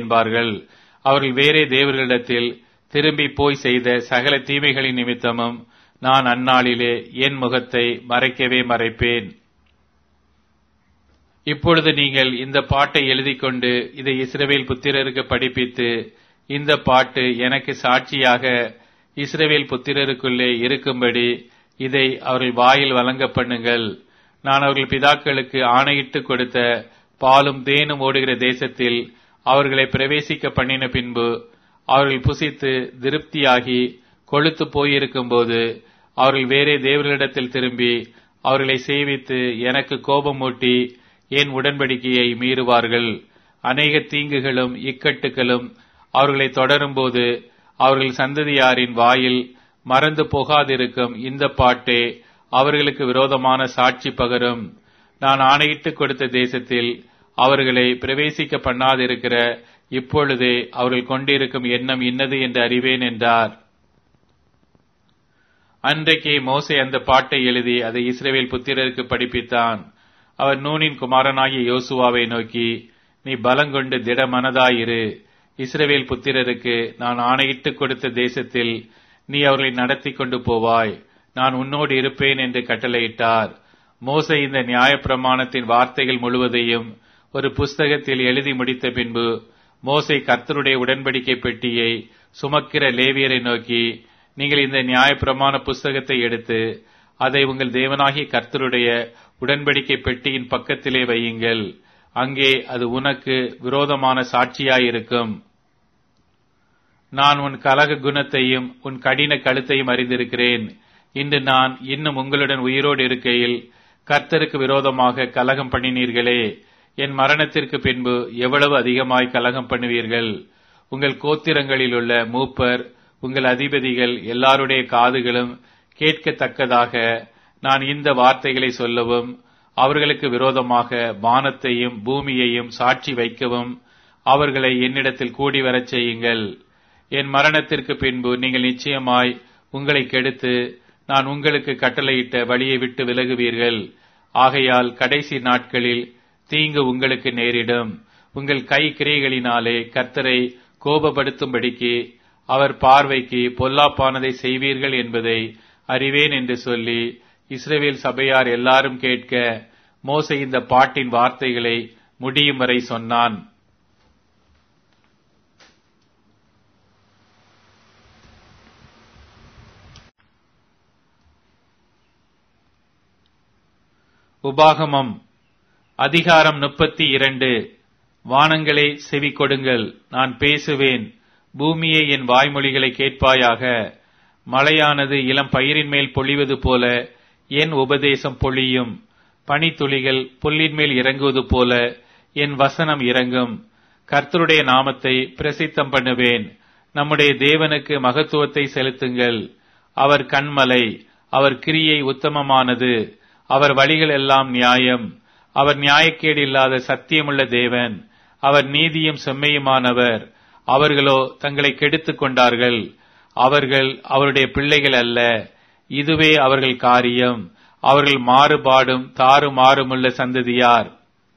என்பார்கள் அவர்கள் வேறே தேவர்களிடத்தில் திரும்பி போய் செய்த சகல தீமைகளின் நிமித்தமும் நான் அந்நாளிலே என் முகத்தை மறைக்கவே மறைப்பேன் இப்பொழுது நீங்கள் இந்த பாட்டை எழுதிக் கொண்டு இதை இஸ்ரவேல் புத்திரருக்கு படிப்பித்து இந்த பாட்டு எனக்கு சாட்சியாக இஸ்ரவேல் புத்திரருக்குள்ளே இருக்கும்படி இதை அவர்கள் வாயில் வழங்க பண்ணுங்கள் நான் அவர்கள் பிதாக்களுக்கு ஆணையிட்டு கொடுத்த பாலும் தேனும் ஓடுகிற தேசத்தில் அவர்களை பிரவேசிக்க பண்ணின பின்பு அவர்கள் புசித்து திருப்தியாகி கொழுத்து போயிருக்கும்போது அவர்கள் வேறே தேவர்களிடத்தில் திரும்பி அவர்களை சேவித்து எனக்கு கோபமூட்டி என் உடன்படிக்கையை மீறுவார்கள் அநேக தீங்குகளும் இக்கட்டுகளும் அவர்களை தொடரும்போது அவர்கள் சந்ததியாரின் வாயில் மறந்து போகாதிருக்கும் இந்த பாட்டே அவர்களுக்கு விரோதமான சாட்சி பகரும் நான் ஆணையிட்டு கொடுத்த தேசத்தில் அவர்களை பிரவேசிக்க பண்ணாதிருக்கிற இப்பொழுதே அவர்கள் கொண்டிருக்கும் எண்ணம் இன்னது என்று அறிவேன் என்றார் அன்றைக்கே மோசே அந்த பாட்டை எழுதி அதை இஸ்ரேவேல் புத்திரருக்கு படிப்பித்தான் அவர் நூனின் குமாரனாகிய யோசுவாவை நோக்கி நீ பலங்கொண்டு திட மனதாயிரு இஸ்ரவேல் புத்திரருக்கு நான் ஆணையிட்டு கொடுத்த தேசத்தில் நீ அவர்களை நடத்தி கொண்டு போவாய் நான் உன்னோடு இருப்பேன் என்று கட்டளையிட்டார் மோசை இந்த நியாயப்பிரமாணத்தின் வார்த்தைகள் முழுவதையும் ஒரு புஸ்தகத்தில் எழுதி முடித்த பின்பு மோசை கர்த்தருடைய உடன்படிக்கை பெட்டியை சுமக்கிற லேவியரை நோக்கி நீங்கள் இந்த நியாயப்பிரமாண புஸ்தகத்தை எடுத்து அதை உங்கள் தேவனாகிய கர்த்தருடைய உடன்படிக்கை பெட்டியின் பக்கத்திலே வையுங்கள் அங்கே அது உனக்கு விரோதமான சாட்சியாயிருக்கும் நான் உன் கலக குணத்தையும் உன் கடின கழுத்தையும் அறிந்திருக்கிறேன் இன்று நான் இன்னும் உங்களுடன் உயிரோடு இருக்கையில் கர்த்தருக்கு விரோதமாக கலகம் பண்ணினீர்களே என் மரணத்திற்கு பின்பு எவ்வளவு அதிகமாய் கலகம் பண்ணுவீர்கள் உங்கள் கோத்திரங்களில் உள்ள மூப்பர் உங்கள் அதிபதிகள் எல்லாருடைய காதுகளும் கேட்கத்தக்கதாக நான் இந்த வார்த்தைகளை சொல்லவும் அவர்களுக்கு விரோதமாக வானத்தையும் பூமியையும் சாட்சி வைக்கவும் அவர்களை என்னிடத்தில் கூடி வரச் செய்யுங்கள் என் மரணத்திற்கு பின்பு நீங்கள் நிச்சயமாய் உங்களை கெடுத்து நான் உங்களுக்கு கட்டளையிட்ட வழியை விட்டு விலகுவீர்கள் ஆகையால் கடைசி நாட்களில் தீங்கு உங்களுக்கு நேரிடும் உங்கள் கை கிரைகளினாலே கர்த்தரை கோபப்படுத்தும்படிக்கு அவர் பார்வைக்கு பொல்லாப்பானதை செய்வீர்கள் என்பதை அறிவேன் என்று சொல்லி இஸ்ரேவேல் சபையார் எல்லாரும் கேட்க மோசை இந்த பாட்டின் வார்த்தைகளை முடியும் வரை சொன்னான் உபாகமம் அதிகாரம் முப்பத்தி இரண்டு வானங்களே செவி கொடுங்கள் நான் பேசுவேன் பூமியே என் வாய்மொழிகளை கேட்பாயாக மழையானது இளம் பயிரின் மேல் பொழிவது போல என் உபதேசம் பொழியும் பனித்துளிகள் புல்லின் மேல் இறங்குவது போல என் வசனம் இறங்கும் கர்த்தருடைய நாமத்தை பிரசித்தம் பண்ணுவேன் நம்முடைய தேவனுக்கு மகத்துவத்தை செலுத்துங்கள் அவர் கண்மலை அவர் கிரியை உத்தமமானது அவர் வழிகள் எல்லாம் நியாயம் அவர் நியாயக்கேடு இல்லாத சத்தியமுள்ள தேவன் அவர் நீதியும் செம்மையுமானவர் அவர்களோ தங்களை கெடுத்துக் கொண்டார்கள் அவர்கள் அவருடைய பிள்ளைகள் அல்ல இதுவே அவர்கள் காரியம் அவர்கள் மாறுபாடும் தாறுமாறுமுள்ள சந்ததியார்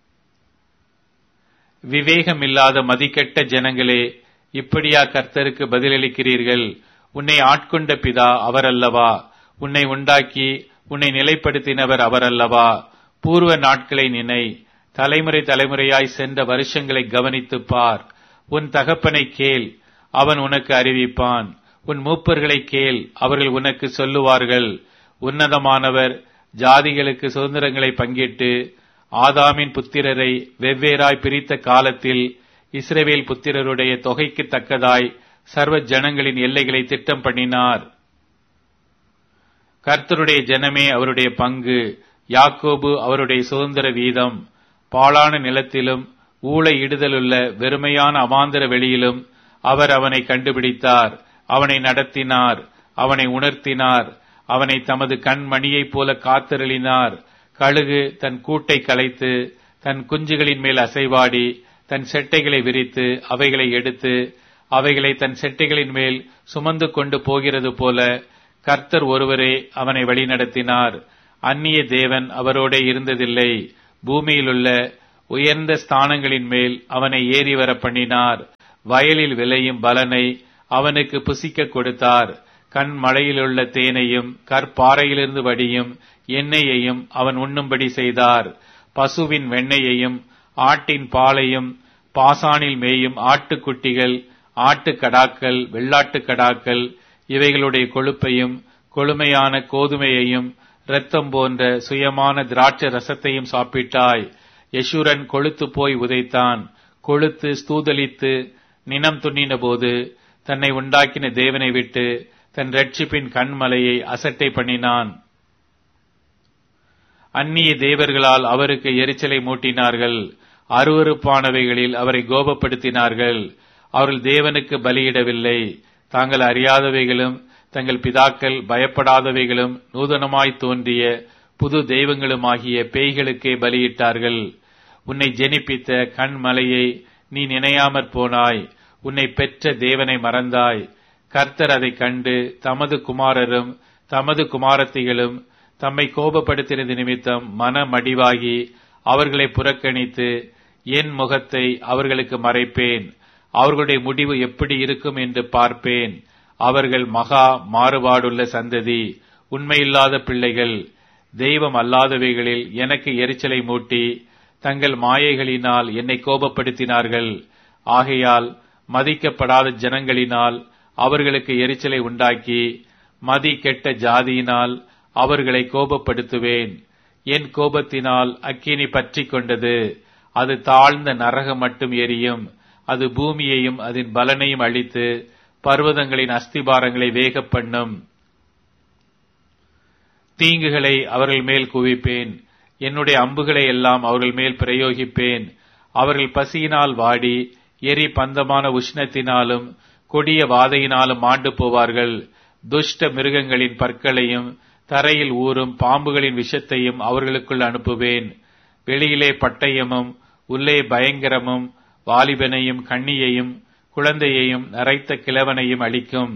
விவேகமில்லாத மதிக்கெட்ட ஜனங்களே இப்படியா கர்த்தருக்கு பதிலளிக்கிறீர்கள் உன்னை ஆட்கொண்ட பிதா அவர் அல்லவா உன்னை உண்டாக்கி உன்னை நிலைப்படுத்தினவர் அவர் அல்லவா பூர்வ நாட்களை நினை தலைமுறை தலைமுறையாய் சென்ற வருஷங்களை கவனித்துப் பார் உன் தகப்பனை கேள் அவன் உனக்கு அறிவிப்பான் உன் மூப்பர்களை கேள் அவர்கள் உனக்கு சொல்லுவார்கள் உன்னதமானவர் ஜாதிகளுக்கு சுதந்திரங்களை பங்கிட்டு ஆதாமின் புத்திரரை வெவ்வேறாய் பிரித்த காலத்தில் இஸ்ரவேல் புத்திரருடைய தொகைக்கு தக்கதாய் சர்வ ஜனங்களின் எல்லைகளை திட்டம் பண்ணினார் கர்த்தருடைய ஜனமே அவருடைய பங்கு யாக்கோபு அவருடைய சுதந்திர வீதம் பாழான நிலத்திலும் ஊழ இடுதலுள்ள வெறுமையான அவாந்தர வெளியிலும் அவர் அவனை கண்டுபிடித்தார் அவனை நடத்தினார் அவனை உணர்த்தினார் அவனை தமது கண்மணியைப் போல காத்தருளினார் கழுகு தன் கூட்டை கலைத்து தன் குஞ்சுகளின் மேல் அசைவாடி தன் செட்டைகளை விரித்து அவைகளை எடுத்து அவைகளை தன் செட்டைகளின் மேல் சுமந்து கொண்டு போகிறது போல கர்த்தர் ஒருவரே அவனை வழிநடத்தினார் அந்நிய தேவன் அவரோட இருந்ததில்லை பூமியிலுள்ள உயர்ந்த ஸ்தானங்களின் மேல் அவனை ஏறி வர பண்ணினார் வயலில் விளையும் பலனை அவனுக்கு புசிக்க கொடுத்தார் கண் மழையிலுள்ள தேனையும் கற்பாறையிலிருந்து வடியும் எண்ணெயையும் அவன் உண்ணும்படி செய்தார் பசுவின் வெண்ணெயையும் ஆட்டின் பாலையும் பாசானில் மேயும் ஆட்டுக்குட்டிகள் ஆட்டுக்கடாக்கள் வெள்ளாட்டுக்கடாக்கள் இவைகளுடைய கொழுப்பையும் கொழுமையான கோதுமையையும் இரத்தம் போன்ற சுயமான திராட்சை ரசத்தையும் சாப்பிட்டாய் யசூரன் கொழுத்து போய் உதைத்தான் கொழுத்து ஸ்தூதலித்து நினம் துண்ணின போது தன்னை உண்டாக்கின தேவனை விட்டு தன் ரட்சிப்பின் கண்மலையை அசட்டை பண்ணினான் அந்நிய தேவர்களால் அவருக்கு எரிச்சலை மூட்டினார்கள் அருவறுப்பானவைகளில் அவரை கோபப்படுத்தினார்கள் அவர்கள் தேவனுக்கு பலியிடவில்லை தாங்கள் அறியாதவைகளும் தங்கள் பிதாக்கள் பயப்படாதவைகளும் நூதனமாய் தோன்றிய புது தெய்வங்களுமாகிய பேய்களுக்கே பலியிட்டார்கள் உன்னை ஜெனிப்பித்த கண்மலையை நீ நினையாமற் போனாய் உன்னை பெற்ற தேவனை மறந்தாய் கர்த்தர் அதைக் கண்டு தமது குமாரரும் தமது குமாரத்திகளும் தம்மை கோபப்படுத்தினது நிமித்தம் மனமடிவாகி அவர்களை புறக்கணித்து என் முகத்தை அவர்களுக்கு மறைப்பேன் அவர்களுடைய முடிவு எப்படி இருக்கும் என்று பார்ப்பேன் அவர்கள் மகா மாறுபாடுள்ள சந்ததி உண்மையில்லாத பிள்ளைகள் தெய்வம் அல்லாதவைகளில் எனக்கு எரிச்சலை மூட்டி தங்கள் மாயைகளினால் என்னை கோபப்படுத்தினார்கள் ஆகையால் மதிக்கப்படாத ஜனங்களினால் அவர்களுக்கு எரிச்சலை உண்டாக்கி மதி கெட்ட ஜாதியினால் அவர்களை கோபப்படுத்துவேன் என் கோபத்தினால் அக்கினி பற்றி கொண்டது அது தாழ்ந்த நரகம் மட்டும் எரியும் அது பூமியையும் அதன் பலனையும் அழித்து பர்வதங்களின் அஸ்திபாரங்களை வேக பண்ணும் தீங்குகளை அவர்கள் மேல் குவிப்பேன் என்னுடைய அம்புகளை எல்லாம் அவர்கள் மேல் பிரயோகிப்பேன் அவர்கள் பசியினால் வாடி எரி பந்தமான உஷ்ணத்தினாலும் கொடிய வாதையினாலும் மாண்டு போவார்கள் துஷ்ட மிருகங்களின் பற்களையும் தரையில் ஊறும் பாம்புகளின் விஷத்தையும் அவர்களுக்குள் அனுப்புவேன் வெளியிலே பட்டயமும் உள்ளே பயங்கரமும் வாலிபனையும் கண்ணியையும் குழந்தையையும் நரைத்த கிழவனையும் அளிக்கும்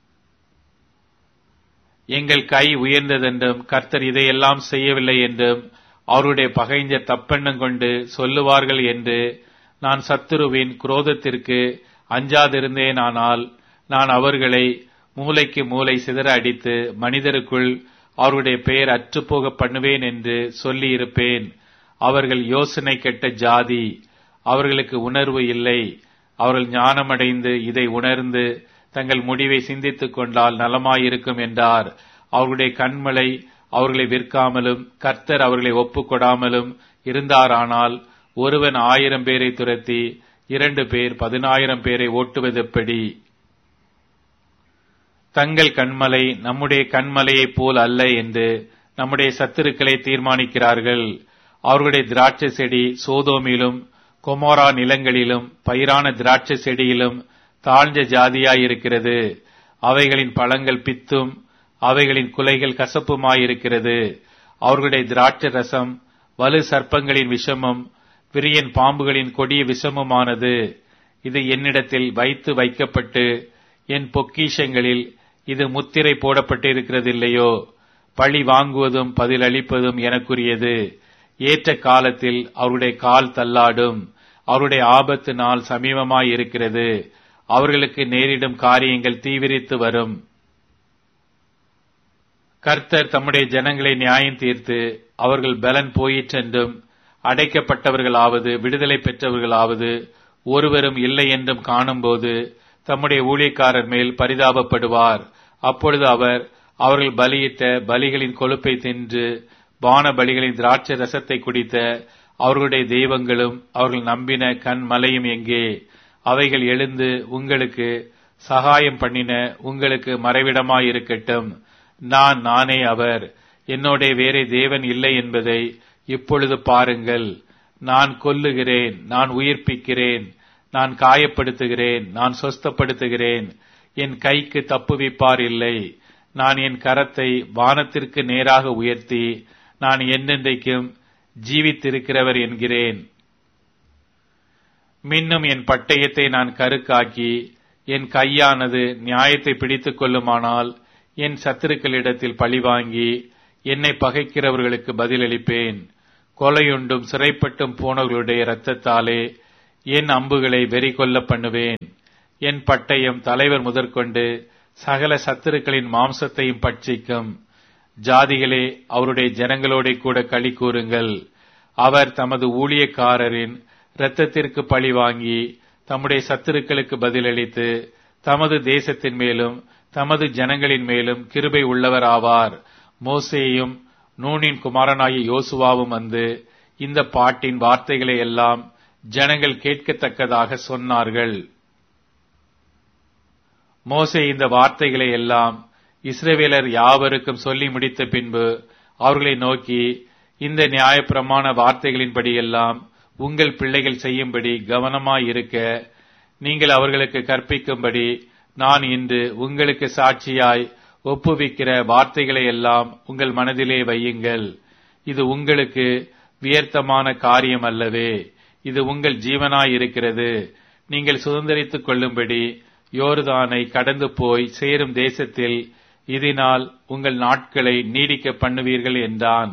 எங்கள் கை உயர்ந்ததென்றும் கர்த்தர் இதையெல்லாம் செய்யவில்லை என்றும் அவருடைய பகைஞர் தப்பெண்ணம் கொண்டு சொல்லுவார்கள் என்று நான் சத்துருவின் குரோதத்திற்கு அஞ்சாதிருந்தேனானால் நான் அவர்களை மூளைக்கு மூளை சிதற அடித்து மனிதருக்குள் அவருடைய பெயர் அற்றுப்போக பண்ணுவேன் என்று சொல்லி இருப்பேன் அவர்கள் யோசனை கெட்ட ஜாதி அவர்களுக்கு உணர்வு இல்லை அவர்கள் ஞானமடைந்து இதை உணர்ந்து தங்கள் முடிவை சிந்தித்துக் கொண்டால் நலமாயிருக்கும் என்றார் அவர்களுடைய கண்மலை அவர்களை விற்காமலும் கர்த்தர் அவர்களை ஒப்புக்கொடாமலும் இருந்தாரானால் ஒருவன் ஆயிரம் பேரை துரத்தி இரண்டு பேர் பதினாயிரம் பேரை ஓட்டுவதெப்படி தங்கள் கண்மலை நம்முடைய கண்மலையைப் போல் அல்ல என்று நம்முடைய சத்துருக்களை தீர்மானிக்கிறார்கள் அவர்களுடைய திராட்சை செடி சோதோமிலும் கொமோரா நிலங்களிலும் பயிரான திராட்சை செடியிலும் தாழ்ந்த ஜாதியாயிருக்கிறது அவைகளின் பழங்கள் பித்தும் அவைகளின் குலைகள் கசப்புமாயிருக்கிறது அவர்களுடைய திராட்சை ரசம் வலு சர்ப்பங்களின் விஷமும் விரியன் பாம்புகளின் கொடிய விஷமுமானது இது என்னிடத்தில் வைத்து வைக்கப்பட்டு என் பொக்கிஷங்களில் இது முத்திரை போடப்பட்டிருக்கிறதில்லையோ பழி வாங்குவதும் பதிலளிப்பதும் எனக்குரியது ஏற்ற காலத்தில் அவருடைய கால் தள்ளாடும் அவருடைய ஆபத்து நாள் சமீபமாயிருக்கிறது அவர்களுக்கு நேரிடும் காரியங்கள் தீவிரித்து வரும் கர்த்தர் தம்முடைய ஜனங்களை நியாயம் தீர்த்து அவர்கள் பலன் போயிற்றென்றும் அடைக்கப்பட்டவர்களாவது விடுதலை பெற்றவர்களாவது ஒருவரும் இல்லை என்றும் காணும்போது தம்முடைய ஊழியக்காரர் மேல் பரிதாபப்படுவார் அப்பொழுது அவர் அவர்கள் பலியிட்ட பலிகளின் கொழுப்பை தின்று பான பலிகளின் திராட்சை ரசத்தை குடித்த அவர்களுடைய தெய்வங்களும் அவர்கள் நம்பின கண் மலையும் எங்கே அவைகள் எழுந்து உங்களுக்கு சகாயம் பண்ணின உங்களுக்கு மறைவிடமாயிருக்கட்டும் நான் நானே அவர் என்னோட வேறே தேவன் இல்லை என்பதை இப்பொழுது பாருங்கள் நான் கொல்லுகிறேன் நான் உயிர்ப்பிக்கிறேன் நான் காயப்படுத்துகிறேன் நான் சொஸ்தப்படுத்துகிறேன் என் கைக்கு தப்புவிப்பார் இல்லை நான் என் கரத்தை வானத்திற்கு நேராக உயர்த்தி நான் என்னென்றைக்கும் ஜீவித்திருக்கிறவர் என்கிறேன் மின்னும் என் பட்டயத்தை நான் கருக்காக்கி என் கையானது நியாயத்தை பிடித்துக் கொள்ளுமானால் என் சத்துருக்களிடத்தில் பழிவாங்கி என்னை பகைக்கிறவர்களுக்கு பதிலளிப்பேன் கொலையுண்டும் சிறைப்பட்டும் போனவர்களுடைய இரத்தத்தாலே என் அம்புகளை வெறி கொள்ள பண்ணுவேன் என் பட்டயம் தலைவர் முதற்கொண்டு சகல சத்துருக்களின் மாம்சத்தையும் பட்சிக்கும் ஜாதிகளே அவருடைய ஜனங்களோட கூட களி கூறுங்கள் அவர் தமது ஊழியக்காரரின் இரத்தத்திற்கு பழி வாங்கி தம்முடைய சத்துருக்களுக்கு பதிலளித்து தமது தேசத்தின் மேலும் தமது ஜனங்களின் மேலும் கிருபை உள்ளவர் ஆவார் மோசேயும் நூனின் குமாரனாகிய யோசுவாவும் வந்து இந்த பாட்டின் வார்த்தைகளை எல்லாம் ஜனங்கள் கேட்கத்தக்கதாக சொன்னார்கள் மோசே இந்த வார்த்தைகளை எல்லாம் இஸ்ரவேலர் யாவருக்கும் சொல்லி முடித்த பின்பு அவர்களை நோக்கி இந்த நியாயப்பிரமாண வார்த்தைகளின்படியெல்லாம் உங்கள் பிள்ளைகள் செய்யும்படி கவனமாயிருக்க நீங்கள் அவர்களுக்கு கற்பிக்கும்படி நான் இன்று உங்களுக்கு சாட்சியாய் ஒப்புவிக்கிற வார்த்தைகளை எல்லாம் உங்கள் மனதிலே வையுங்கள் இது உங்களுக்கு வியர்த்தமான காரியம் அல்லவே இது உங்கள் ஜீவனாய் இருக்கிறது நீங்கள் சுதந்திரித்துக் கொள்ளும்படி யோர்தானை கடந்து போய் சேரும் தேசத்தில் இதனால் உங்கள் நாட்களை நீடிக்க பண்ணுவீர்கள் என்றான்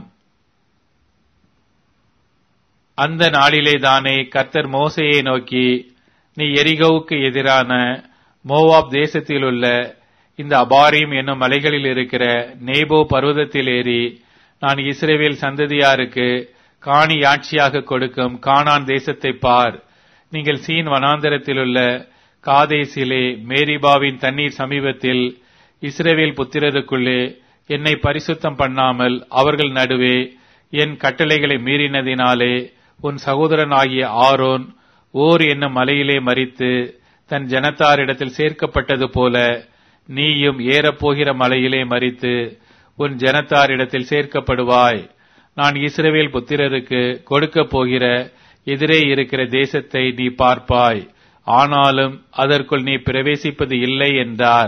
அந்த நாளிலே தானே கர்த்தர் மோசையை நோக்கி நீ எரிகோவுக்கு எதிரான மோவாப் தேசத்தில் உள்ள இந்த அபாரிம் என்னும் மலைகளில் இருக்கிற நேபோ பர்வதத்தில் ஏறி நான் இஸ்ரேவேல் சந்ததியாருக்கு காணி ஆட்சியாக கொடுக்கும் கானான் தேசத்தை பார் நீங்கள் சீன் வனாந்தரத்தில் உள்ள காதேசிலே மேரிபாவின் தண்ணீர் சமீபத்தில் இஸ்ரேவேல் புத்திரருக்குள்ளே என்னை பரிசுத்தம் பண்ணாமல் அவர்கள் நடுவே என் கட்டளைகளை மீறினதினாலே உன் சகோதரனாகிய ஆரோன் ஓர் என்னும் மலையிலே மறித்து தன் ஜனத்தாரிடத்தில் சேர்க்கப்பட்டது போல நீயும் ஏறப்போகிற மலையிலே மறித்து உன் ஜனத்தாரிடத்தில் சேர்க்கப்படுவாய் நான் இஸ்ரவேல் புத்திரருக்கு கொடுக்கப் போகிற எதிரே இருக்கிற தேசத்தை நீ பார்ப்பாய் ஆனாலும் அதற்குள் நீ பிரவேசிப்பது இல்லை என்றார்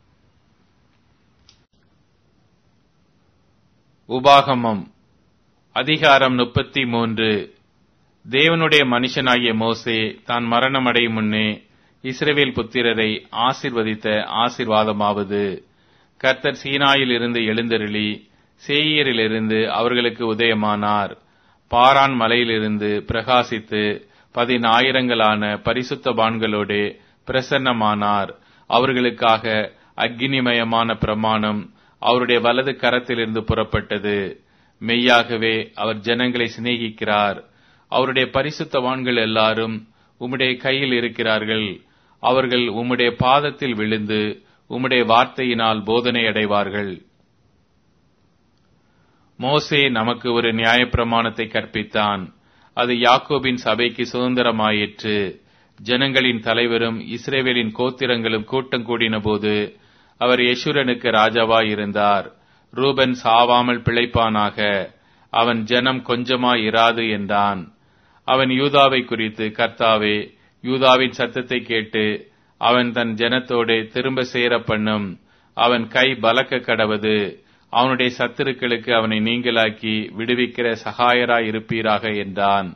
உபாகமம் அதிகாரம் முப்பத்தி மூன்று தேவனுடைய மனுஷனாகிய மோசே தான் மரணமடையும் முன்னே இஸ்ரவேல் புத்திரரை ஆசிர்வதித்த ஆசிர்வாதமாவது கர்த்தர் சீனாயில் இருந்து எழுந்தருளி சேயரிலிருந்து அவர்களுக்கு உதயமானார் பாரான் மலையிலிருந்து பிரகாசித்து பதினாயிரங்களான பரிசுத்தபான்களோடே பிரசன்னமானார் அவர்களுக்காக அக்னிமயமான பிரமாணம் அவருடைய வலது கரத்திலிருந்து புறப்பட்டது மெய்யாகவே அவர் ஜனங்களை சிநேகிக்கிறார் அவருடைய பரிசுத்தவான்கள் எல்லாரும் உம்முடைய கையில் இருக்கிறார்கள் அவர்கள் உம்முடைய பாதத்தில் விழுந்து உம்முடைய வார்த்தையினால் போதனை அடைவார்கள் மோசே நமக்கு ஒரு நியாயப்பிரமாணத்தை கற்பித்தான் அது யாக்கோபின் சபைக்கு சுதந்திரமாயிற்று ஜனங்களின் தலைவரும் இஸ்ரேவேலின் கோத்திரங்களும் கூட்டம் கூடின போது அவர் யசுரனுக்கு ராஜாவாயிருந்தார் ரூபன் சாவாமல் பிழைப்பானாக அவன் ஜனம் கொஞ்சமாய் இராது என்றான் அவன் யூதாவை குறித்து கர்த்தாவே யூதாவின் சத்தத்தை கேட்டு அவன் தன் ஜனத்தோடு திரும்ப சேர பண்ணும் அவன் கை பலக்க கடவது அவனுடைய சத்துருக்களுக்கு அவனை நீங்களாக்கி விடுவிக்கிற சகாயராய் இருப்பீராக என்றான்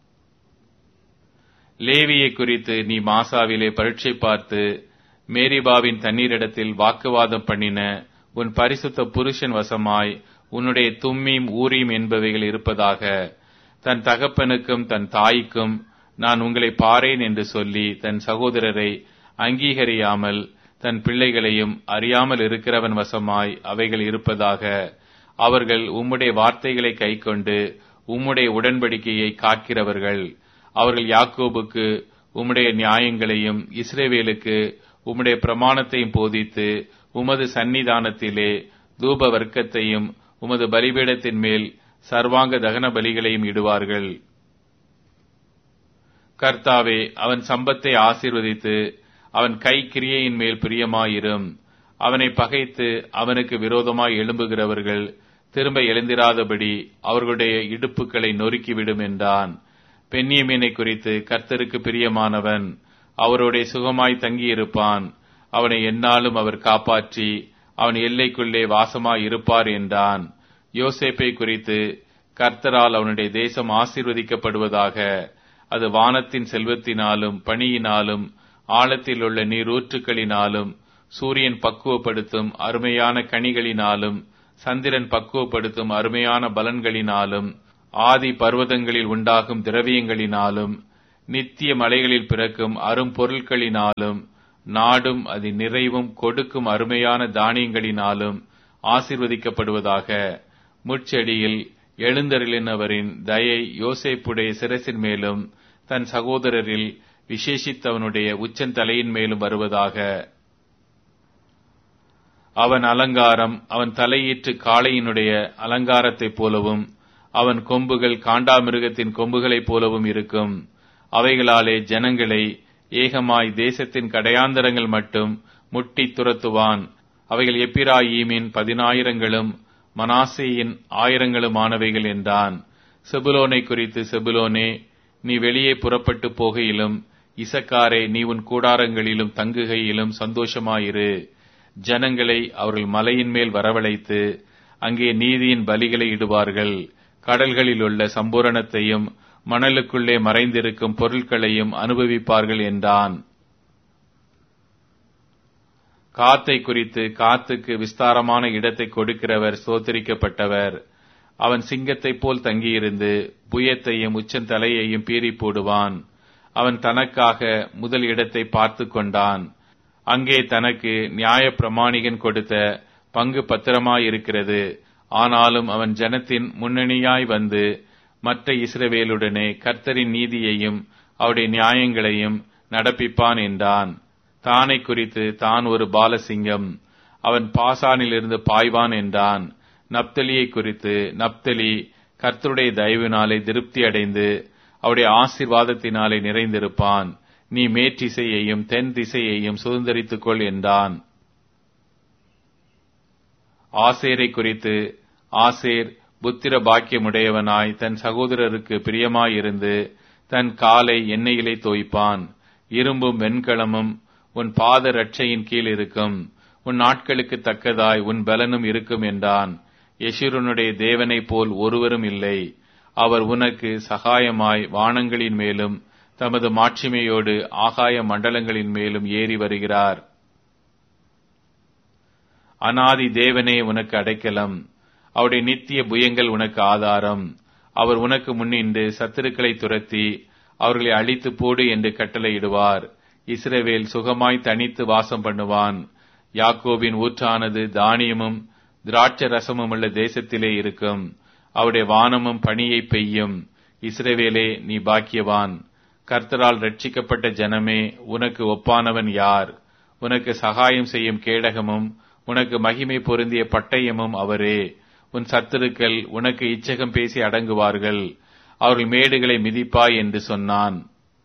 லேவியை குறித்து நீ மாசாவிலே பரீட்சை பார்த்து மேரிபாவின் தண்ணீரிடத்தில் வாக்குவாதம் பண்ணின உன் பரிசுத்த புருஷன் வசமாய் உன்னுடைய தும்மீம் ஊரீம் என்பவைகள் இருப்பதாக தன் தகப்பனுக்கும் தன் தாய்க்கும் நான் உங்களை பாரேன் என்று சொல்லி தன் சகோதரரை அங்கீகரியாமல் தன் பிள்ளைகளையும் அறியாமல் இருக்கிறவன் வசமாய் அவைகள் இருப்பதாக அவர்கள் உம்முடைய வார்த்தைகளை கைக்கொண்டு உம்முடைய உடன்படிக்கையை காக்கிறவர்கள் அவர்கள் யாக்கோபுக்கு உம்முடைய நியாயங்களையும் இஸ்ரேவேலுக்கு உம்முடைய பிரமாணத்தையும் போதித்து உமது சந்நிதானத்திலே தூப வர்க்கத்தையும் உமது பலிபீடத்தின் மேல் சர்வாங்க தகன பலிகளையும் இடுவார்கள் கர்த்தாவே அவன் சம்பத்தை ஆசீர்வதித்து அவன் கை கிரியையின் மேல் பிரியமாயிரும் அவனை பகைத்து அவனுக்கு விரோதமாய் எழும்புகிறவர்கள் திரும்ப எழுந்திராதபடி அவர்களுடைய இடுப்புகளை நொறுக்கிவிடும் என்றான் பெண்ணியமீனை குறித்து கர்த்தருக்கு பிரியமானவன் அவருடைய சுகமாய் தங்கியிருப்பான் அவனை எந்நாளும் அவர் காப்பாற்றி அவன் எல்லைக்குள்ளே வாசமாய் இருப்பார் என்றான் யோசேப்பை குறித்து கர்த்தரால் அவனுடைய தேசம் ஆசீர்வதிக்கப்படுவதாக அது வானத்தின் செல்வத்தினாலும் பணியினாலும் ஆழத்தில் உள்ள நீரூற்றுக்களினாலும் சூரியன் பக்குவப்படுத்தும் அருமையான கனிகளினாலும் சந்திரன் பக்குவப்படுத்தும் அருமையான பலன்களினாலும் ஆதி பர்வதங்களில் உண்டாகும் திரவியங்களினாலும் நித்திய மலைகளில் பிறக்கும் அரும் பொருட்களினாலும் நாடும் அதன் நிறைவும் கொடுக்கும் அருமையான தானியங்களினாலும் ஆசிர்வதிக்கப்படுவதாக முட்செடியில் எழுந்தருளினவரின் தயை யோசேப்புடைய சிரசின் மேலும் தன் சகோதரரில் விசேஷித்தவனுடைய உச்சந்தலையின் மேலும் வருவதாக அவன் அலங்காரம் அவன் தலையீற்று காளையினுடைய அலங்காரத்தைப் போலவும் அவன் கொம்புகள் காண்டாமிருகத்தின் கொம்புகளைப் போலவும் இருக்கும் அவைகளாலே ஜனங்களை ஏகமாய் தேசத்தின் கடையாந்தரங்கள் மட்டும் முட்டி துரத்துவான் அவைகள் எப்பிராயீமின் பதினாயிரங்களும் மனாசேயின் ஆயிரங்களுமானவைகள் என்றான் செபுலோனை குறித்து செபுலோனே நீ வெளியே புறப்பட்டு போகையிலும் இசக்காரே நீ உன் கூடாரங்களிலும் தங்குகையிலும் சந்தோஷமாயிரு ஜனங்களை அவர்கள் மலையின் மேல் வரவழைத்து அங்கே நீதியின் பலிகளை இடுவார்கள் கடல்களில் உள்ள சம்பூரணத்தையும் மணலுக்குள்ளே மறைந்திருக்கும் பொருட்களையும் அனுபவிப்பார்கள் என்றான் காத்தை குறித்து காத்துக்கு விஸ்தாரமான இடத்தை கொடுக்கிறவர் சோத்தரிக்கப்பட்டவர் அவன் சிங்கத்தைப் போல் தங்கியிருந்து புயத்தையும் உச்சந்தலையையும் பீறி போடுவான் அவன் தனக்காக முதல் இடத்தை பார்த்து கொண்டான் அங்கே தனக்கு நியாய பிரமாணிகன் கொடுத்த பங்கு பத்திரமாயிருக்கிறது ஆனாலும் அவன் ஜனத்தின் முன்னணியாய் வந்து மற்ற இஸ்ரவேலுடனே கர்த்தரின் நீதியையும் அவருடைய நியாயங்களையும் நடப்பிப்பான் என்றான் தானை குறித்து தான் ஒரு பாலசிங்கம் அவன் பாசானிலிருந்து பாய்வான் என்றான் நப்தலியை குறித்து நப்தலி கர்த்தருடைய தயவினாலே திருப்தி அடைந்து அவருடைய ஆசிர்வாதத்தினாலே நிறைந்திருப்பான் நீ மேற்றிசையையும் தென் திசையையும் சுதந்திரித்துக் கொள் என்றான் ஆசேரை குறித்து ஆசேர் புத்திர பாக்கியமுடையவனாய் தன் சகோதரருக்கு பிரியமாயிருந்து தன் காலை எண்ணெயிலே தோய்ப்பான் இரும்பும் வெண்கலமும் உன் பாத ரட்சையின் கீழ் இருக்கும் உன் நாட்களுக்கு தக்கதாய் உன் பலனும் இருக்கும் என்றான் யசுரனுடைய தேவனைப் போல் ஒருவரும் இல்லை அவர் உனக்கு சகாயமாய் வானங்களின் மேலும் தமது மாட்சிமையோடு ஆகாய மண்டலங்களின் மேலும் ஏறி வருகிறார் அனாதி தேவனே உனக்கு அடைக்கலம் அவருடைய நித்திய புயங்கள் உனக்கு ஆதாரம் அவர் உனக்கு முன்னின்று சத்துருக்களை துரத்தி அவர்களை அழித்து போடு என்று கட்டளையிடுவார் இஸ்ரவேல் சுகமாய் தனித்து வாசம் பண்ணுவான் யாக்கோபின் ஊற்றானது தானியமும் திராட்ச ரசமும் உள்ள தேசத்திலே இருக்கும் அவருடைய வானமும் பணியை பெய்யும் இஸ்ரவேலே நீ பாக்கியவான் கர்த்தரால் ரட்சிக்கப்பட்ட ஜனமே உனக்கு ஒப்பானவன் யார் உனக்கு சகாயம் செய்யும் கேடகமும் உனக்கு மகிமை பொருந்திய பட்டயமும் அவரே உன் சத்துருக்கள் உனக்கு இச்சகம் பேசி அடங்குவார்கள் அவர்கள் மேடுகளை மிதிப்பாய் என்று சொன்னான்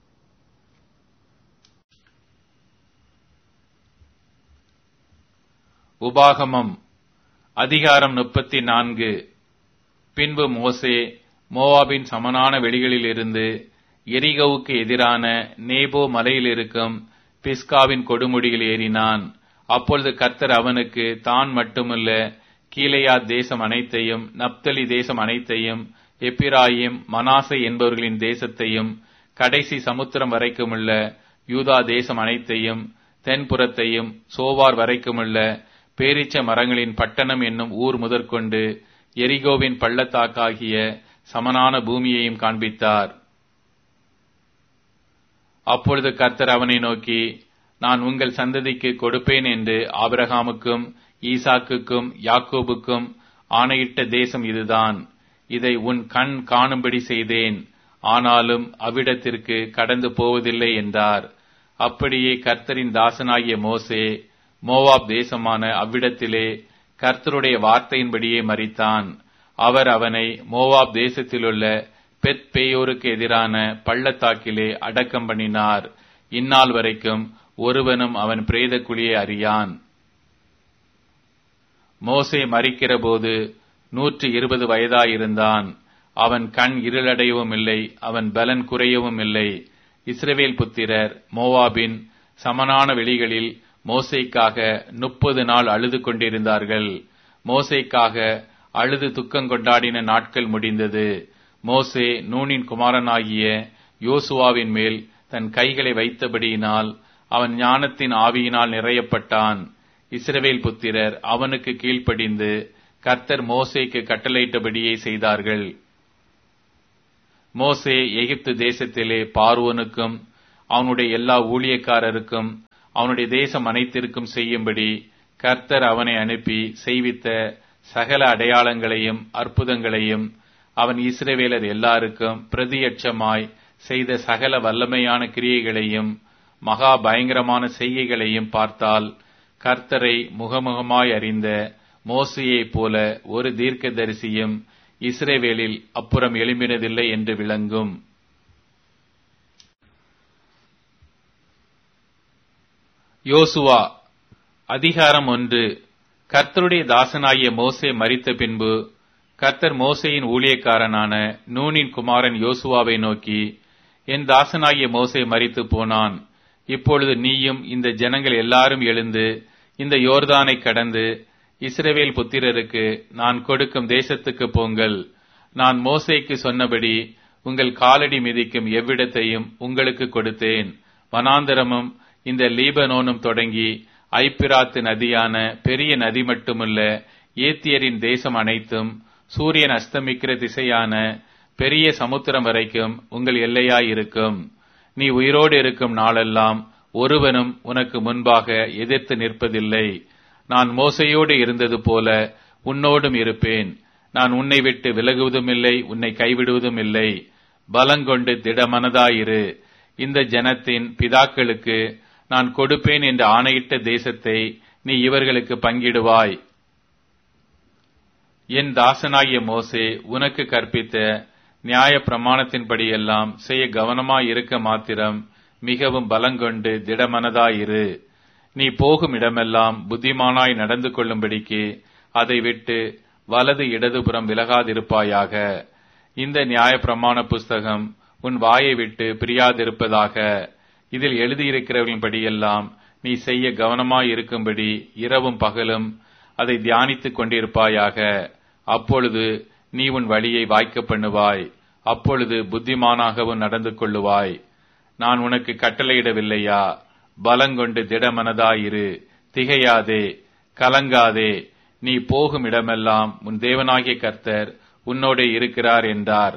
உபாகமம் அதிகாரம் முப்பத்தி நான்கு பின்பு மோசே மோவாபின் சமனான வெளிகளிலிருந்து எரிகவுக்கு எதிரான நேபோ மலையில் இருக்கும் பிஸ்காவின் கொடுமுடியில் ஏறினான் அப்பொழுது கர்த்தர் அவனுக்கு தான் மட்டுமல்ல கீழையா தேசம் அனைத்தையும் நப்தலி தேசம் அனைத்தையும் எப்பிராயிம் மனாசை என்பவர்களின் தேசத்தையும் கடைசி சமுத்திரம் வரைக்குமுள்ள யூதா தேசம் அனைத்தையும் தென்புறத்தையும் சோவார் வரைக்குமுள்ள பேரிச்ச மரங்களின் பட்டணம் என்னும் ஊர் முதற்கொண்டு எரிகோவின் பள்ளத்தாக்காகிய சமனான பூமியையும் காண்பித்தார் அப்பொழுது கர்த்தர் அவனை நோக்கி நான் உங்கள் சந்ததிக்கு கொடுப்பேன் என்று ஆபிரகாமுக்கும் ஈசாக்குக்கும் யாக்கோபுக்கும் ஆணையிட்ட தேசம் இதுதான் இதை உன் கண் காணும்படி செய்தேன் ஆனாலும் அவ்விடத்திற்கு கடந்து போவதில்லை என்றார் அப்படியே கர்த்தரின் தாசனாகிய மோசே மோவாப் தேசமான அவ்விடத்திலே கர்த்தருடைய வார்த்தையின்படியே மறித்தான் அவர் அவனை மோவாப் தேசத்திலுள்ள பெத் பேயோருக்கு எதிரான பள்ளத்தாக்கிலே அடக்கம் பண்ணினார் இந்நாள் வரைக்கும் ஒருவனும் அவன் பிரேத குழியை அறியான் மோசே மறிக்கிறபோது நூற்றி இருபது வயதாயிருந்தான் அவன் கண் இருளடையவும் இல்லை அவன் பலன் குறையவும் இல்லை இஸ்ரவேல் புத்திரர் மோவாபின் சமனான வெளிகளில் மோசைக்காக முப்பது நாள் அழுது கொண்டிருந்தார்கள் மோசைக்காக அழுது துக்கம் கொண்டாடின நாட்கள் முடிந்தது மோசே நூனின் குமாரனாகிய யோசுவாவின் மேல் தன் கைகளை வைத்தபடியினால் அவன் ஞானத்தின் ஆவியினால் நிறையப்பட்டான் இஸ்ரவேல் புத்திரர் அவனுக்கு கீழ்ப்படிந்து கர்த்தர் மோசேக்கு கட்டளையிட்டபடியே செய்தார்கள் மோசே எகிப்து தேசத்திலே பார்வோனுக்கும் அவனுடைய எல்லா ஊழியக்காரருக்கும் அவனுடைய தேசம் அனைத்திற்கும் செய்யும்படி கர்த்தர் அவனை அனுப்பி செய்வித்த சகல அடையாளங்களையும் அற்புதங்களையும் அவன் இஸ்ரவேலர் எல்லாருக்கும் பிரதியட்சமாய் செய்த சகல வல்லமையான கிரியைகளையும் மகா பயங்கரமான செய்கைகளையும் பார்த்தால் கர்த்தரை முகமுகமாய் அறிந்த மோசையைப் போல ஒரு தீர்க்கதரிசியும் இஸ்ரேவேலில் அப்புறம் எழும்பினதில்லை என்று விளங்கும் யோசுவா அதிகாரம் ஒன்று கர்த்தருடைய தாசனாகிய மோசே மரித்த பின்பு கர்த்தர் மோசையின் ஊழியக்காரனான நூனின் குமாரன் யோசுவாவை நோக்கி என் தாசனாகிய மோசே மரித்து போனான் இப்பொழுது நீயும் இந்த ஜனங்கள் எல்லாரும் எழுந்து இந்த யோர்தானை கடந்து இஸ்ரவேல் புத்திரருக்கு நான் கொடுக்கும் தேசத்துக்கு போங்கள் நான் மோசேக்கு சொன்னபடி உங்கள் காலடி மிதிக்கும் எவ்விடத்தையும் உங்களுக்கு கொடுத்தேன் வனாந்தரமும் இந்த லீபனோனும் தொடங்கி ஐப்பிராத்து நதியான பெரிய நதி மட்டுமல்ல ஏத்தியரின் தேசம் அனைத்தும் சூரியன் அஸ்தமிக்கிற திசையான பெரிய சமுத்திரம் வரைக்கும் உங்கள் எல்லையாயிருக்கும் நீ உயிரோடு இருக்கும் நாளெல்லாம் ஒருவனும் உனக்கு முன்பாக எதிர்த்து நிற்பதில்லை நான் மோசையோடு இருந்தது போல உன்னோடும் இருப்பேன் நான் உன்னை விட்டு விலகுவதும் இல்லை உன்னை கைவிடுவதும் இல்லை பலங்கொண்டு திடமனதாயிரு இந்த ஜனத்தின் பிதாக்களுக்கு நான் கொடுப்பேன் என்று ஆணையிட்ட தேசத்தை நீ இவர்களுக்கு பங்கிடுவாய் என் தாசனாகிய மோசே உனக்கு கற்பித்த நியாய பிரமாணத்தின்படியெல்லாம் செய்ய கவனமாய் இருக்க மாத்திரம் மிகவும் பலங்கொண்டு திடமனதாயிரு நீ போகும் இடமெல்லாம் புத்திமானாய் நடந்து கொள்ளும்படிக்கு அதை விட்டு வலது இடதுபுறம் விலகாதிருப்பாயாக இந்த நியாய பிரமாண புஸ்தகம் உன் வாயை விட்டு பிரியாதிருப்பதாக இதில் எழுதியிருக்கிறவர்களின்படியெல்லாம் நீ செய்ய கவனமாய் இருக்கும்படி இரவும் பகலும் அதை தியானித்துக் கொண்டிருப்பாயாக அப்பொழுது நீ உன் வழியை வாய்க்க பண்ணுவாய் அப்பொழுது புத்திமானாகவும் நடந்து கொள்ளுவாய் நான் உனக்கு கட்டளையிடவில்லையா பலங்கொண்டு திடமனதாயிரு திகையாதே கலங்காதே நீ போகும் இடமெல்லாம் உன் தேவனாகிய கர்த்தர் உன்னோடே இருக்கிறார் என்றார்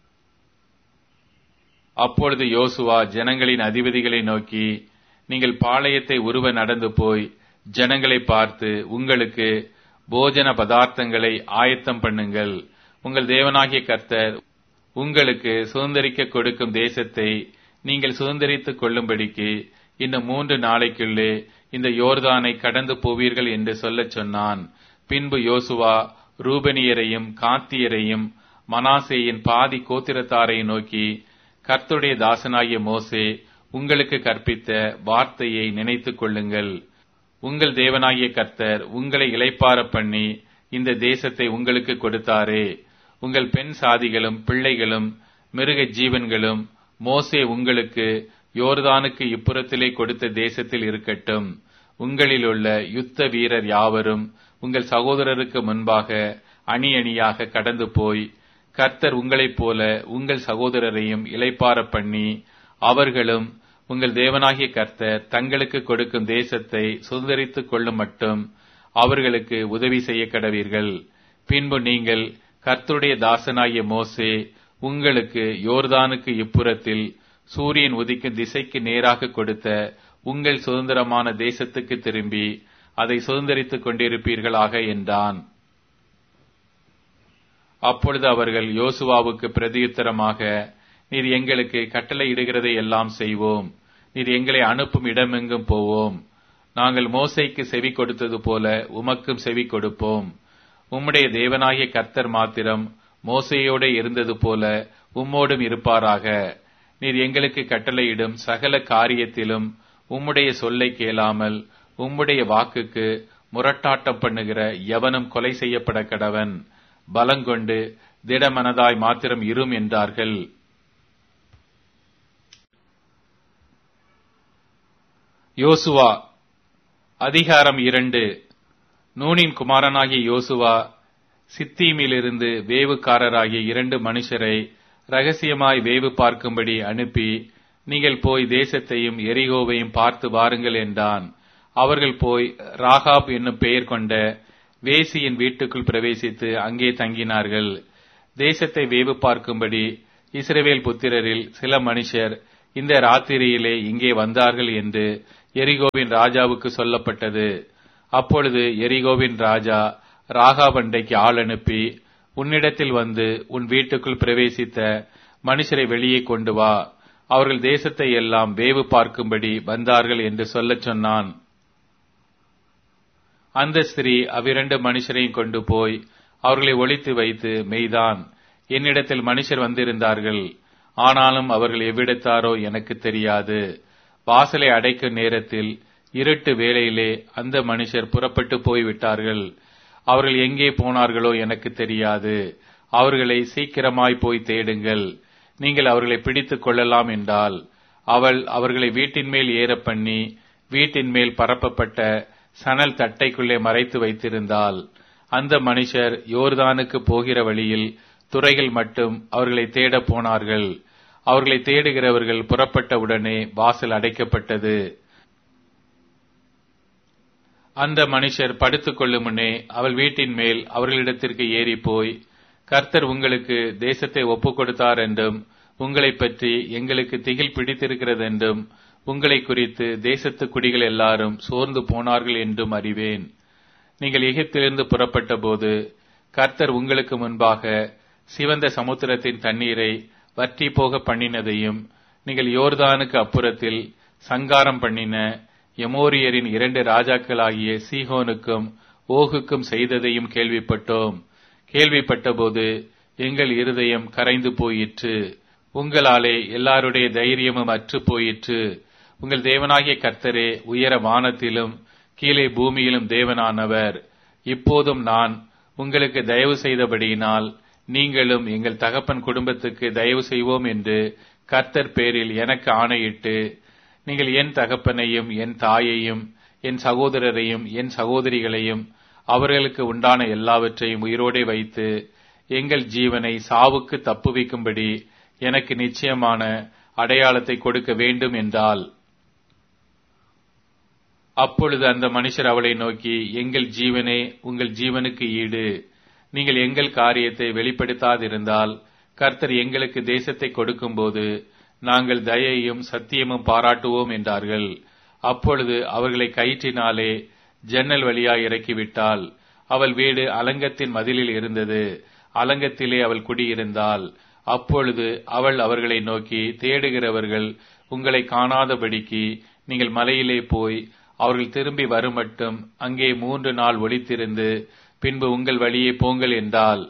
அப்பொழுது யோசுவா ஜனங்களின் அதிபதிகளை நோக்கி நீங்கள் பாளையத்தை உருவ நடந்து போய் ஜனங்களை பார்த்து உங்களுக்கு போஜன பதார்த்தங்களை ஆயத்தம் பண்ணுங்கள் உங்கள் தேவனாகிய கர்த்தர் உங்களுக்கு சுதந்திரிக்க கொடுக்கும் தேசத்தை நீங்கள் சுதந்திரித்துக் கொள்ளும்படிக்கு இந்த மூன்று நாளைக்குள்ளே இந்த யோர்தானை கடந்து போவீர்கள் என்று சொல்லச் சொன்னான் பின்பு யோசுவா ரூபனியரையும் காத்தியரையும் மனாசேயின் பாதி கோத்திரத்தாரை நோக்கி கர்த்துடைய தாசனாகிய மோசே உங்களுக்கு கற்பித்த வார்த்தையை நினைத்துக் கொள்ளுங்கள் உங்கள் தேவனாகிய கர்த்தர் உங்களை இளைப்பார பண்ணி இந்த தேசத்தை உங்களுக்கு கொடுத்தாரே உங்கள் பெண் சாதிகளும் பிள்ளைகளும் மிருக ஜீவன்களும் மோசே உங்களுக்கு யோர்தானுக்கு இப்புறத்திலே கொடுத்த தேசத்தில் இருக்கட்டும் உங்களிலுள்ள யுத்த வீரர் யாவரும் உங்கள் சகோதரருக்கு முன்பாக அணி அணியாக கடந்து போய் கர்த்தர் உங்களைப் போல உங்கள் சகோதரரையும் இளைப்பார பண்ணி அவர்களும் உங்கள் தேவனாகிய கர்த்தர் தங்களுக்கு கொடுக்கும் தேசத்தை சுதந்திரித்துக் கொள்ளும் மட்டும் அவர்களுக்கு உதவி செய்ய கடவீர்கள் பின்பு நீங்கள் கர்த்தருடைய தாசனாகிய மோசே உங்களுக்கு யோர்தானுக்கு இப்புறத்தில் சூரியன் உதிக்கும் திசைக்கு நேராக கொடுத்த உங்கள் சுதந்திரமான தேசத்துக்கு திரும்பி அதை சுதந்திரித்துக் கொண்டிருப்பீர்களாக என்றான் அப்பொழுது அவர்கள் யோசுவாவுக்கு பிரதியுத்தரமாக நீர் எங்களுக்கு கட்டளையிடுகிறதை எல்லாம் செய்வோம் நீர் எங்களை அனுப்பும் இடமெங்கும் போவோம் நாங்கள் மோசைக்கு செவி கொடுத்தது போல உமக்கும் செவி கொடுப்போம் உம்முடைய தேவனாகிய கர்த்தர் மாத்திரம் மோசையோட இருந்தது போல உம்மோடும் இருப்பாராக நீர் எங்களுக்கு கட்டளையிடும் சகல காரியத்திலும் உம்முடைய சொல்லை கேளாமல் உம்முடைய வாக்குக்கு முரட்டாட்டம் பண்ணுகிற எவனும் கொலை செய்யப்பட கடவன் பலங்கொண்டு திடமனதாய் மாத்திரம் இரும் என்றார்கள் யோசுவா அதிகாரம் இரண்டு நூனின் குமாரனாகிய யோசுவா சித்தீமிலிருந்து வேவுக்காரராகிய இரண்டு மனுஷரை ரகசியமாய் வேவு பார்க்கும்படி அனுப்பி நீங்கள் போய் தேசத்தையும் எரிகோவையும் பார்த்து வாருங்கள் என்றான் அவர்கள் போய் ராகாப் என்னும் பெயர் கொண்ட வேசியின் வீட்டுக்குள் பிரவேசித்து அங்கே தங்கினார்கள் தேசத்தை வேவு பார்க்கும்படி இஸ்ரவேல் புத்திரரில் சில மனுஷர் இந்த ராத்திரியிலே இங்கே வந்தார்கள் என்று எரிகோவின் ராஜாவுக்கு சொல்லப்பட்டது அப்பொழுது எரிகோவின் ராஜா ராகாபண்டைக்கு ஆள் அனுப்பி உன்னிடத்தில் வந்து உன் வீட்டுக்குள் பிரவேசித்த மனுஷரை வெளியே கொண்டு வா அவர்கள் தேசத்தை எல்லாம் வேவு பார்க்கும்படி வந்தார்கள் என்று சொல்லச் சொன்னான் அந்த ஸ்திரீ அவ்விரண்டு மனுஷரையும் கொண்டு போய் அவர்களை ஒழித்து வைத்து மெய்தான் என்னிடத்தில் மனுஷர் வந்திருந்தார்கள் ஆனாலும் அவர்கள் எவ்விடத்தாரோ எனக்கு தெரியாது வாசலை அடைக்கும் நேரத்தில் இருட்டு வேளையிலே அந்த மனுஷர் புறப்பட்டு போய்விட்டார்கள் அவர்கள் எங்கே போனார்களோ எனக்கு தெரியாது அவர்களை சீக்கிரமாய் போய் தேடுங்கள் நீங்கள் அவர்களை பிடித்துக் கொள்ளலாம் என்றால் அவள் அவர்களை வீட்டின் மேல் ஏற பண்ணி வீட்டின் மேல் பரப்பப்பட்ட சணல் தட்டைக்குள்ளே மறைத்து வைத்திருந்தால் அந்த மனுஷர் யோர்தானுக்கு போகிற வழியில் துறைகள் மட்டும் அவர்களை தேடப் போனார்கள் அவர்களை தேடுகிறவர்கள் புறப்பட்ட உடனே வாசல் அடைக்கப்பட்டது அந்த மனுஷர் படுத்துக் கொள்ளும் முன்னே அவள் வீட்டின் மேல் அவர்களிடத்திற்கு ஏறி போய் கர்த்தர் உங்களுக்கு தேசத்தை ஒப்புக் கொடுத்தார் என்றும் உங்களை பற்றி எங்களுக்கு திகில் பிடித்திருக்கிறது என்றும் உங்களை குறித்து தேசத்து குடிகள் எல்லாரும் சோர்ந்து போனார்கள் என்றும் அறிவேன் நீங்கள் எகிப்திலிருந்து புறப்பட்ட போது கர்த்தர் உங்களுக்கு முன்பாக சிவந்த சமுத்திரத்தின் தண்ணீரை வற்றி போக பண்ணினதையும் நீங்கள் யோர்தானுக்கு அப்புறத்தில் சங்காரம் பண்ணின எமோரியரின் இரண்டு ராஜாக்களாகிய சீகோனுக்கும் ஓகுக்கும் செய்ததையும் கேள்விப்பட்டோம் கேள்விப்பட்டபோது எங்கள் இருதயம் கரைந்து போயிற்று உங்களாலே எல்லாருடைய தைரியமும் அற்று போயிற்று உங்கள் தேவனாகிய கர்த்தரே உயர வானத்திலும் கீழே பூமியிலும் தேவனானவர் இப்போதும் நான் உங்களுக்கு தயவு செய்தபடியினால் நீங்களும் எங்கள் தகப்பன் குடும்பத்துக்கு தயவு செய்வோம் என்று கர்த்தர் பேரில் எனக்கு ஆணையிட்டு நீங்கள் என் தகப்பனையும் என் தாயையும் என் சகோதரரையும் என் சகோதரிகளையும் அவர்களுக்கு உண்டான எல்லாவற்றையும் உயிரோடே வைத்து எங்கள் ஜீவனை சாவுக்கு தப்புவிக்கும்படி எனக்கு நிச்சயமான அடையாளத்தை கொடுக்க வேண்டும் என்றால் அப்பொழுது அந்த மனுஷர் அவளை நோக்கி எங்கள் ஜீவனே உங்கள் ஜீவனுக்கு ஈடு நீங்கள் எங்கள் காரியத்தை வெளிப்படுத்தாதிருந்தால் கர்த்தர் எங்களுக்கு தேசத்தை கொடுக்கும்போது நாங்கள் தயையும் சத்தியமும் பாராட்டுவோம் என்றார்கள் அப்பொழுது அவர்களை கயிற்றினாலே ஜன்னல் வழியாய் இறக்கிவிட்டாள் அவள் வீடு அலங்கத்தின் மதிலில் இருந்தது அலங்கத்திலே அவள் குடியிருந்தாள் அப்பொழுது அவள் அவர்களை நோக்கி தேடுகிறவர்கள் உங்களை காணாதபடிக்கு நீங்கள் மலையிலே போய் அவர்கள் திரும்பி வருமட்டும் அங்கே மூன்று நாள் ஒளித்திருந்து பின்பு உங்கள் வழியே போங்கள் என்றால்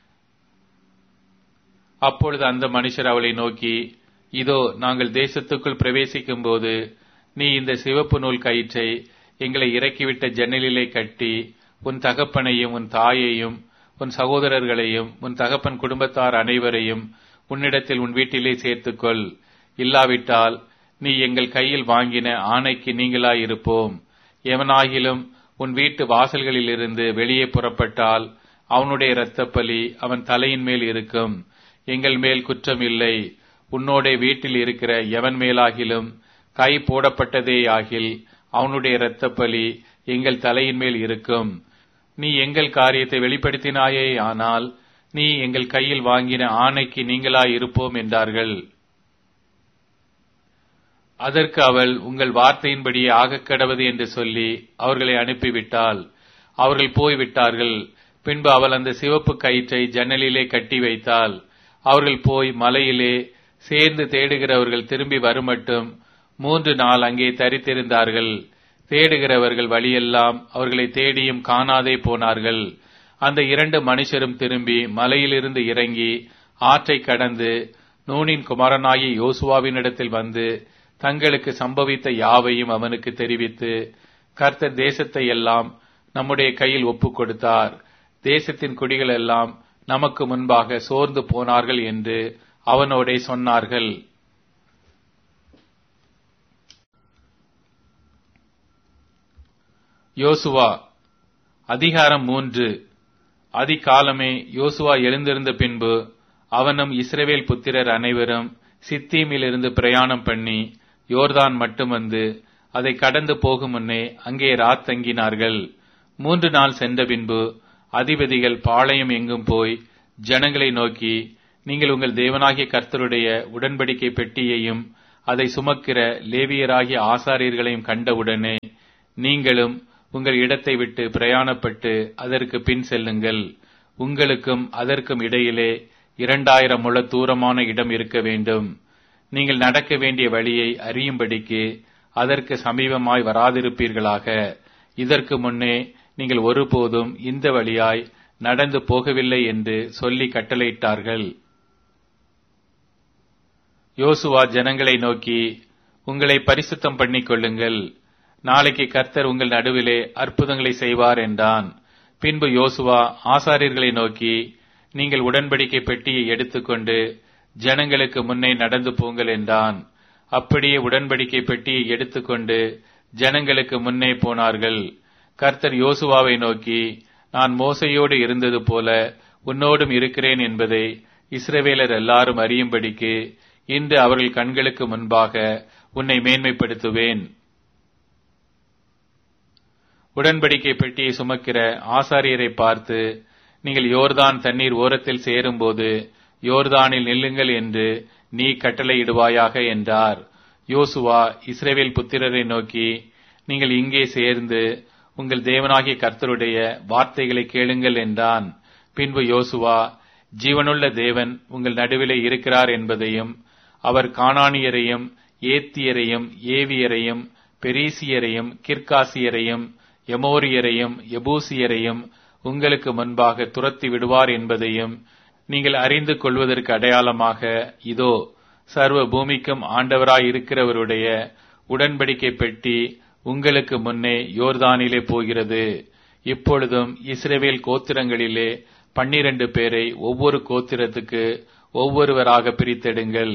அப்பொழுது அந்த மனுஷர் அவளை நோக்கி இதோ நாங்கள் தேசத்துக்குள் பிரவேசிக்கும் போது நீ இந்த சிவப்பு நூல் கயிற்றை எங்களை இறக்கிவிட்ட ஜன்னலிலே கட்டி உன் தகப்பனையும் உன் தாயையும் உன் சகோதரர்களையும் உன் தகப்பன் குடும்பத்தார் அனைவரையும் உன்னிடத்தில் உன் வீட்டிலே சேர்த்துக்கொள் இல்லாவிட்டால் நீ எங்கள் கையில் வாங்கின ஆணைக்கு நீங்களாயிருப்போம் எவனாகிலும் உன் வீட்டு வாசல்களிலிருந்து வெளியே புறப்பட்டால் அவனுடைய இரத்தப்பலி அவன் தலையின் மேல் இருக்கும் எங்கள் மேல் குற்றம் இல்லை உன்னோட வீட்டில் இருக்கிற எவன் மேலாகிலும் கை போடப்பட்டதே ஆகில் அவனுடைய இரத்தப்பலி எங்கள் தலையின் மேல் இருக்கும் நீ எங்கள் காரியத்தை வெளிப்படுத்தினாயே ஆனால் நீ எங்கள் கையில் வாங்கின ஆணைக்கு நீங்களாய் இருப்போம் என்றார்கள் அதற்கு அவள் உங்கள் வார்த்தையின்படியே ஆகக் கடவது என்று சொல்லி அவர்களை அனுப்பிவிட்டாள் அவர்கள் போய்விட்டார்கள் பின்பு அவள் அந்த சிவப்பு கயிற்றை ஜன்னலிலே கட்டி வைத்தாள் அவர்கள் போய் மலையிலே சேர்ந்து தேடுகிறவர்கள் திரும்பி வருமட்டும் மூன்று நாள் அங்கே தரித்திருந்தார்கள் தேடுகிறவர்கள் வழியெல்லாம் அவர்களை தேடியும் காணாதே போனார்கள் அந்த இரண்டு மனுஷரும் திரும்பி மலையிலிருந்து இறங்கி ஆற்றை கடந்து நூனின் குமாரனாகி யோசுவாவினிடத்தில் வந்து தங்களுக்கு சம்பவித்த யாவையும் அவனுக்கு தெரிவித்து கர்த்தர் தேசத்தை எல்லாம் நம்முடைய கையில் ஒப்புக் கொடுத்தார் தேசத்தின் குடிகள் எல்லாம் நமக்கு முன்பாக சோர்ந்து போனார்கள் என்று அவனோடே சொன்னார்கள் யோசுவா அதிகாரம் மூன்று அதிகாலமே யோசுவா எழுந்திருந்த பின்பு அவனும் இஸ்ரவேல் புத்திரர் அனைவரும் சித்தீமிலிருந்து பிரயாணம் பண்ணி யோர்தான் மட்டும் வந்து அதை கடந்து போகும் முன்னே அங்கே ராத் தங்கினார்கள் மூன்று நாள் சென்ற பின்பு அதிபதிகள் பாளையம் எங்கும் போய் ஜனங்களை நோக்கி நீங்கள் உங்கள் தேவனாகிய கர்த்தருடைய உடன்படிக்கை பெட்டியையும் அதை சுமக்கிற லேவியராகிய ஆசாரியர்களையும் கண்டவுடனே நீங்களும் உங்கள் இடத்தை விட்டு பிரயாணப்பட்டு அதற்கு பின் செல்லுங்கள் உங்களுக்கும் அதற்கும் இடையிலே இரண்டாயிரம் முழ தூரமான இடம் இருக்க வேண்டும் நீங்கள் நடக்க வேண்டிய வழியை அறியும்படிக்கு அதற்கு சமீபமாய் வராதிருப்பீர்களாக இதற்கு முன்னே நீங்கள் ஒருபோதும் இந்த வழியாய் நடந்து போகவில்லை என்று சொல்லி கட்டளையிட்டார்கள் யோசுவா ஜனங்களை நோக்கி உங்களை பரிசுத்தம் பண்ணிக் கொள்ளுங்கள் நாளைக்கு கர்த்தர் உங்கள் நடுவிலே அற்புதங்களை செய்வார் என்றான் பின்பு யோசுவா ஆசாரியர்களை நோக்கி நீங்கள் உடன்படிக்கை பெட்டியை எடுத்துக்கொண்டு ஜனங்களுக்கு முன்னே நடந்து போங்கள் என்றான் அப்படியே உடன்படிக்கை பெட்டியை எடுத்துக்கொண்டு ஜனங்களுக்கு முன்னே போனார்கள் கர்த்தர் யோசுவாவை நோக்கி நான் மோசையோடு இருந்தது போல உன்னோடும் இருக்கிறேன் என்பதை இஸ்ரவேலர் எல்லாரும் அறியும்படிக்கு இன்று அவர்கள் கண்களுக்கு முன்பாக உன்னை மேன்மைப்படுத்துவேன் உடன்படிக்கை பெட்டியை சுமக்கிற ஆசாரியரை பார்த்து நீங்கள் யோர்தான் தண்ணீர் ஓரத்தில் சேரும்போது யோர்தானில் நில்லுங்கள் என்று நீ கட்டளையிடுவாயாக என்றார் யோசுவா இஸ்ரேவேல் புத்திரரை நோக்கி நீங்கள் இங்கே சேர்ந்து உங்கள் தேவனாகிய கர்த்தருடைய வார்த்தைகளை கேளுங்கள் என்றான் பின்பு யோசுவா ஜீவனுள்ள தேவன் உங்கள் நடுவிலே இருக்கிறார் என்பதையும் அவர் கானானியரையும் ஏத்தியரையும் ஏவியரையும் பெரீசியரையும் கிர்காசியரையும் எமோரியரையும் எபூசியரையும் உங்களுக்கு முன்பாக துரத்தி விடுவார் என்பதையும் நீங்கள் அறிந்து கொள்வதற்கு அடையாளமாக இதோ சர்வ பூமிக்கும் ஆண்டவராய் இருக்கிறவருடைய உடன்படிக்கை பெட்டி உங்களுக்கு முன்னே யோர்தானிலே போகிறது இப்பொழுதும் இஸ்ரேவேல் கோத்திரங்களிலே பன்னிரண்டு பேரை ஒவ்வொரு கோத்திரத்துக்கு ஒவ்வொருவராக பிரித்தெடுங்கள்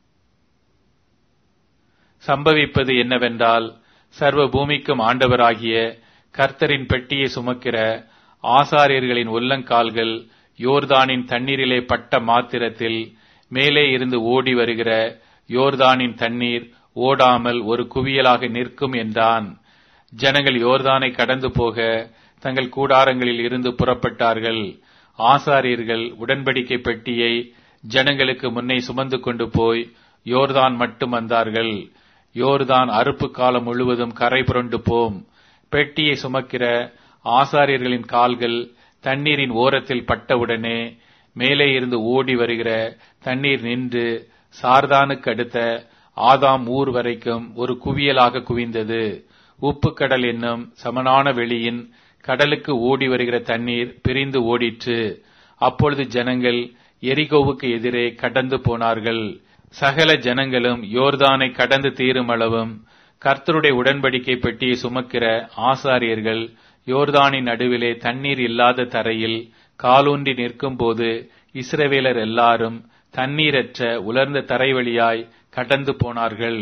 சம்பவிப்பது என்னவென்றால் சர்வ பூமிக்கும் ஆண்டவராகிய கர்த்தரின் பெட்டியை சுமக்கிற ஆசாரியர்களின் உள்ளங்கால்கள் யோர்தானின் தண்ணீரிலே பட்ட மாத்திரத்தில் மேலே இருந்து ஓடி வருகிற யோர்தானின் தண்ணீர் ஓடாமல் ஒரு குவியலாக நிற்கும் என்றான் ஜனங்கள் யோர்தானை கடந்து போக தங்கள் கூடாரங்களில் இருந்து புறப்பட்டார்கள் ஆசாரியர்கள் உடன்படிக்கை பெட்டியை ஜனங்களுக்கு முன்னே சுமந்து கொண்டு போய் யோர்தான் மட்டும் வந்தார்கள் யோர்தான் அறுப்பு காலம் முழுவதும் கரை புரண்டு போம் பெட்டியை சுமக்கிற ஆசாரியர்களின் கால்கள் தண்ணீரின் ஓரத்தில் பட்டவுடனே மேலே இருந்து ஓடி வருகிற தண்ணீர் நின்று சார்தானுக்கு அடுத்த ஆதாம் ஊர் வரைக்கும் ஒரு குவியலாக குவிந்தது உப்பு கடல் என்னும் சமனான வெளியின் கடலுக்கு ஓடி வருகிற தண்ணீர் பிரிந்து ஓடிற்று அப்பொழுது ஜனங்கள் எரிகோவுக்கு எதிரே கடந்து போனார்கள் சகல ஜனங்களும் யோர்தானை கடந்து தீரும் அளவும் கர்த்தருடைய உடன்படிக்கை பெட்டியை சுமக்கிற ஆசாரியர்கள் யோர்தானின் நடுவிலே தண்ணீர் இல்லாத தரையில் காலூன்றி நிற்கும் போது இஸ்ரவேலர் எல்லாரும் தண்ணீரற்ற உலர்ந்த தரை வழியாய் கடந்து போனார்கள்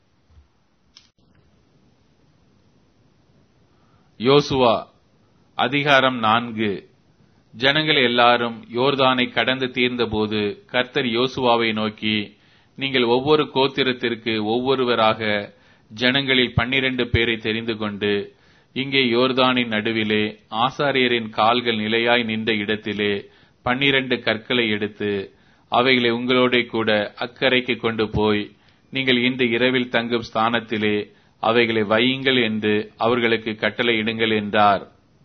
யோசுவா அதிகாரம் நான்கு ஜனங்கள் எல்லாரும் யோர்தானை கடந்து தீர்ந்தபோது கர்த்தர் யோசுவாவை நோக்கி நீங்கள் ஒவ்வொரு கோத்திரத்திற்கு ஒவ்வொருவராக ஜனங்களில் பன்னிரண்டு பேரை தெரிந்து கொண்டு இங்கே யோர்தானின் நடுவிலே ஆசாரியரின் கால்கள் நிலையாய் நின்ற இடத்திலே பன்னிரண்டு கற்களை எடுத்து அவைகளை உங்களோட கூட அக்கறைக்கு கொண்டு போய் நீங்கள் இன்று இரவில் தங்கும் ஸ்தானத்திலே அவைகளை வையுங்கள் என்று அவர்களுக்கு கட்டளையிடுங்கள் என்றார்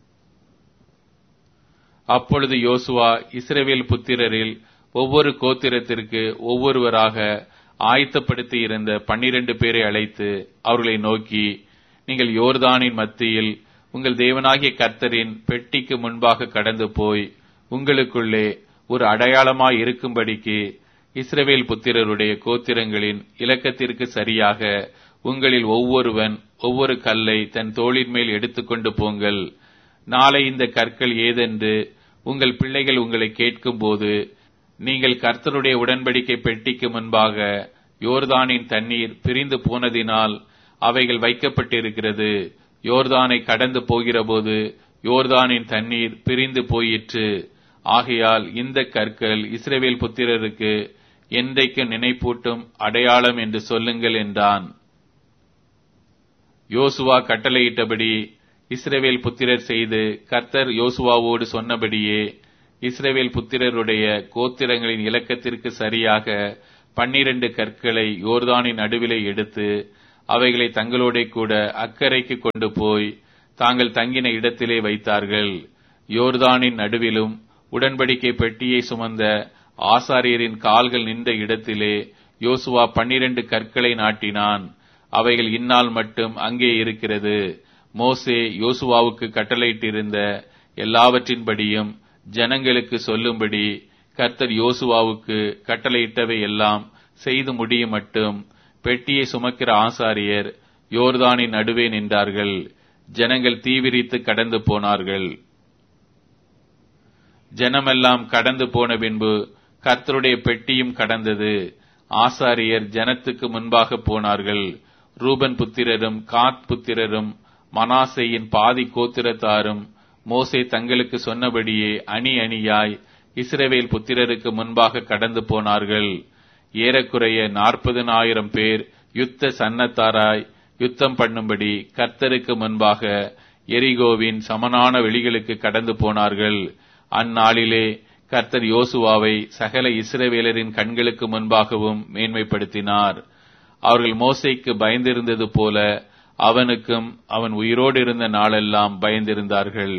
அப்பொழுது யோசுவா இஸ்ரவேல் புத்திரரில் ஒவ்வொரு கோத்திரத்திற்கு ஒவ்வொருவராக ஆயத்தப்படுத்தி இருந்த பன்னிரண்டு பேரை அழைத்து அவர்களை நோக்கி நீங்கள் யோர்தானின் மத்தியில் உங்கள் தேவனாகிய கர்த்தரின் பெட்டிக்கு முன்பாக கடந்து போய் உங்களுக்குள்ளே ஒரு அடையாளமாய் இருக்கும்படிக்கு இஸ்ரவேல் புத்திரருடைய கோத்திரங்களின் இலக்கத்திற்கு சரியாக உங்களில் ஒவ்வொருவன் ஒவ்வொரு கல்லை தன் தோளின் மேல் எடுத்துக்கொண்டு போங்கள் நாளை இந்த கற்கள் ஏதென்று உங்கள் பிள்ளைகள் உங்களை கேட்கும்போது நீங்கள் கர்த்தருடைய உடன்படிக்கை பெட்டிக்கு முன்பாக யோர்தானின் தண்ணீர் பிரிந்து போனதினால் அவைகள் வைக்கப்பட்டிருக்கிறது யோர்தானை கடந்து போகிறபோது யோர்தானின் தண்ணீர் பிரிந்து போயிற்று ஆகையால் இந்த கற்கள் இஸ்ரவேல் புத்திரருக்கு என்றைக்கு நினைப்பூட்டும் அடையாளம் என்று சொல்லுங்கள் என்றான் யோசுவா கட்டளையிட்டபடி இஸ்ரவேல் புத்திரர் செய்து கர்த்தர் யோசுவாவோடு சொன்னபடியே இஸ்ரவேல் புத்திரருடைய கோத்திரங்களின் இலக்கத்திற்கு சரியாக பன்னிரண்டு கற்களை யோர்தானின் நடுவிலே எடுத்து அவைகளை தங்களோடே கூட அக்கறைக்கு கொண்டு போய் தாங்கள் தங்கின இடத்திலே வைத்தார்கள் யோர்தானின் நடுவிலும் உடன்படிக்கை பெட்டியை சுமந்த ஆசாரியரின் கால்கள் நின்ற இடத்திலே யோசுவா பன்னிரண்டு கற்களை நாட்டினான் அவைகள் இந்நாள் மட்டும் அங்கே இருக்கிறது மோசே யோசுவாவுக்கு கட்டளையிட்டிருந்த எல்லாவற்றின்படியும் ஜனங்களுக்கு சொல்லும்படி கர்த்தர் யோசுவாவுக்கு கட்டளையிட்டவை எல்லாம் செய்து முடியும் மட்டும் பெட்டியை சுமக்கிற ஆசாரியர் யோர்தானின் நடுவே நின்றார்கள் ஜனங்கள் தீவிரித்து கடந்து போனார்கள் ஜனமெல்லாம் கடந்து போன பின்பு கர்த்தருடைய பெட்டியும் கடந்தது ஆசாரியர் ஜனத்துக்கு முன்பாக போனார்கள் ரூபன் புத்திரரும் காத் புத்திரரும் மனாசையின் பாதி கோத்திரத்தாரும் மோசே தங்களுக்கு சொன்னபடியே அணி அணியாய் இஸ்ரவேல் புத்திரருக்கு முன்பாக கடந்து போனார்கள் ஏறக்குறைய நாற்பதுனாயிரம் பேர் யுத்த சன்னத்தாராய் யுத்தம் பண்ணும்படி கர்த்தருக்கு முன்பாக எரிகோவின் சமனான வெளிகளுக்கு கடந்து போனார்கள் அந்நாளிலே கர்த்தர் யோசுவாவை சகல இஸ்ரவேலரின் கண்களுக்கு முன்பாகவும் மேன்மைப்படுத்தினார் அவர்கள் மோசைக்கு பயந்திருந்தது போல அவனுக்கும் அவன் உயிரோடு இருந்த நாளெல்லாம் பயந்திருந்தார்கள்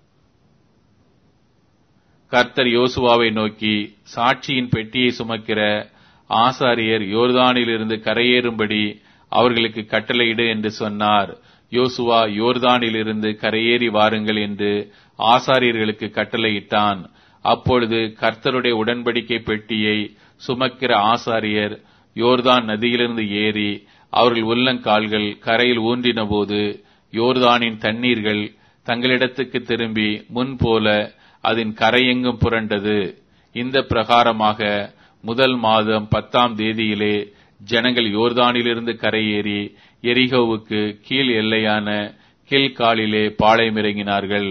கர்த்தர் யோசுவாவை நோக்கி சாட்சியின் பெட்டியை சுமக்கிற ஆசாரியர் யோர்தானிலிருந்து கரையேறும்படி அவர்களுக்கு கட்டளையிடு என்று சொன்னார் யோசுவா யோர்தானிலிருந்து கரையேறி வாருங்கள் என்று ஆசாரியர்களுக்கு கட்டளையிட்டான் அப்பொழுது கர்த்தருடைய உடன்படிக்கை பெட்டியை சுமக்கிற ஆசாரியர் யோர்தான் நதியிலிருந்து ஏறி அவர்கள் உள்ளங்கால்கள் கரையில் ஊன்றின போது யோர்தானின் தண்ணீர்கள் தங்களிடத்துக்கு திரும்பி முன்போல அதன் கரையெங்கும் புரண்டது இந்த பிரகாரமாக முதல் மாதம் பத்தாம் தேதியிலே ஜனங்கள் யோர்தானிலிருந்து கரையேறி எரிகோவுக்கு கீழ் எல்லையான கில்காலிலே பாளையமிறங்கினார்கள்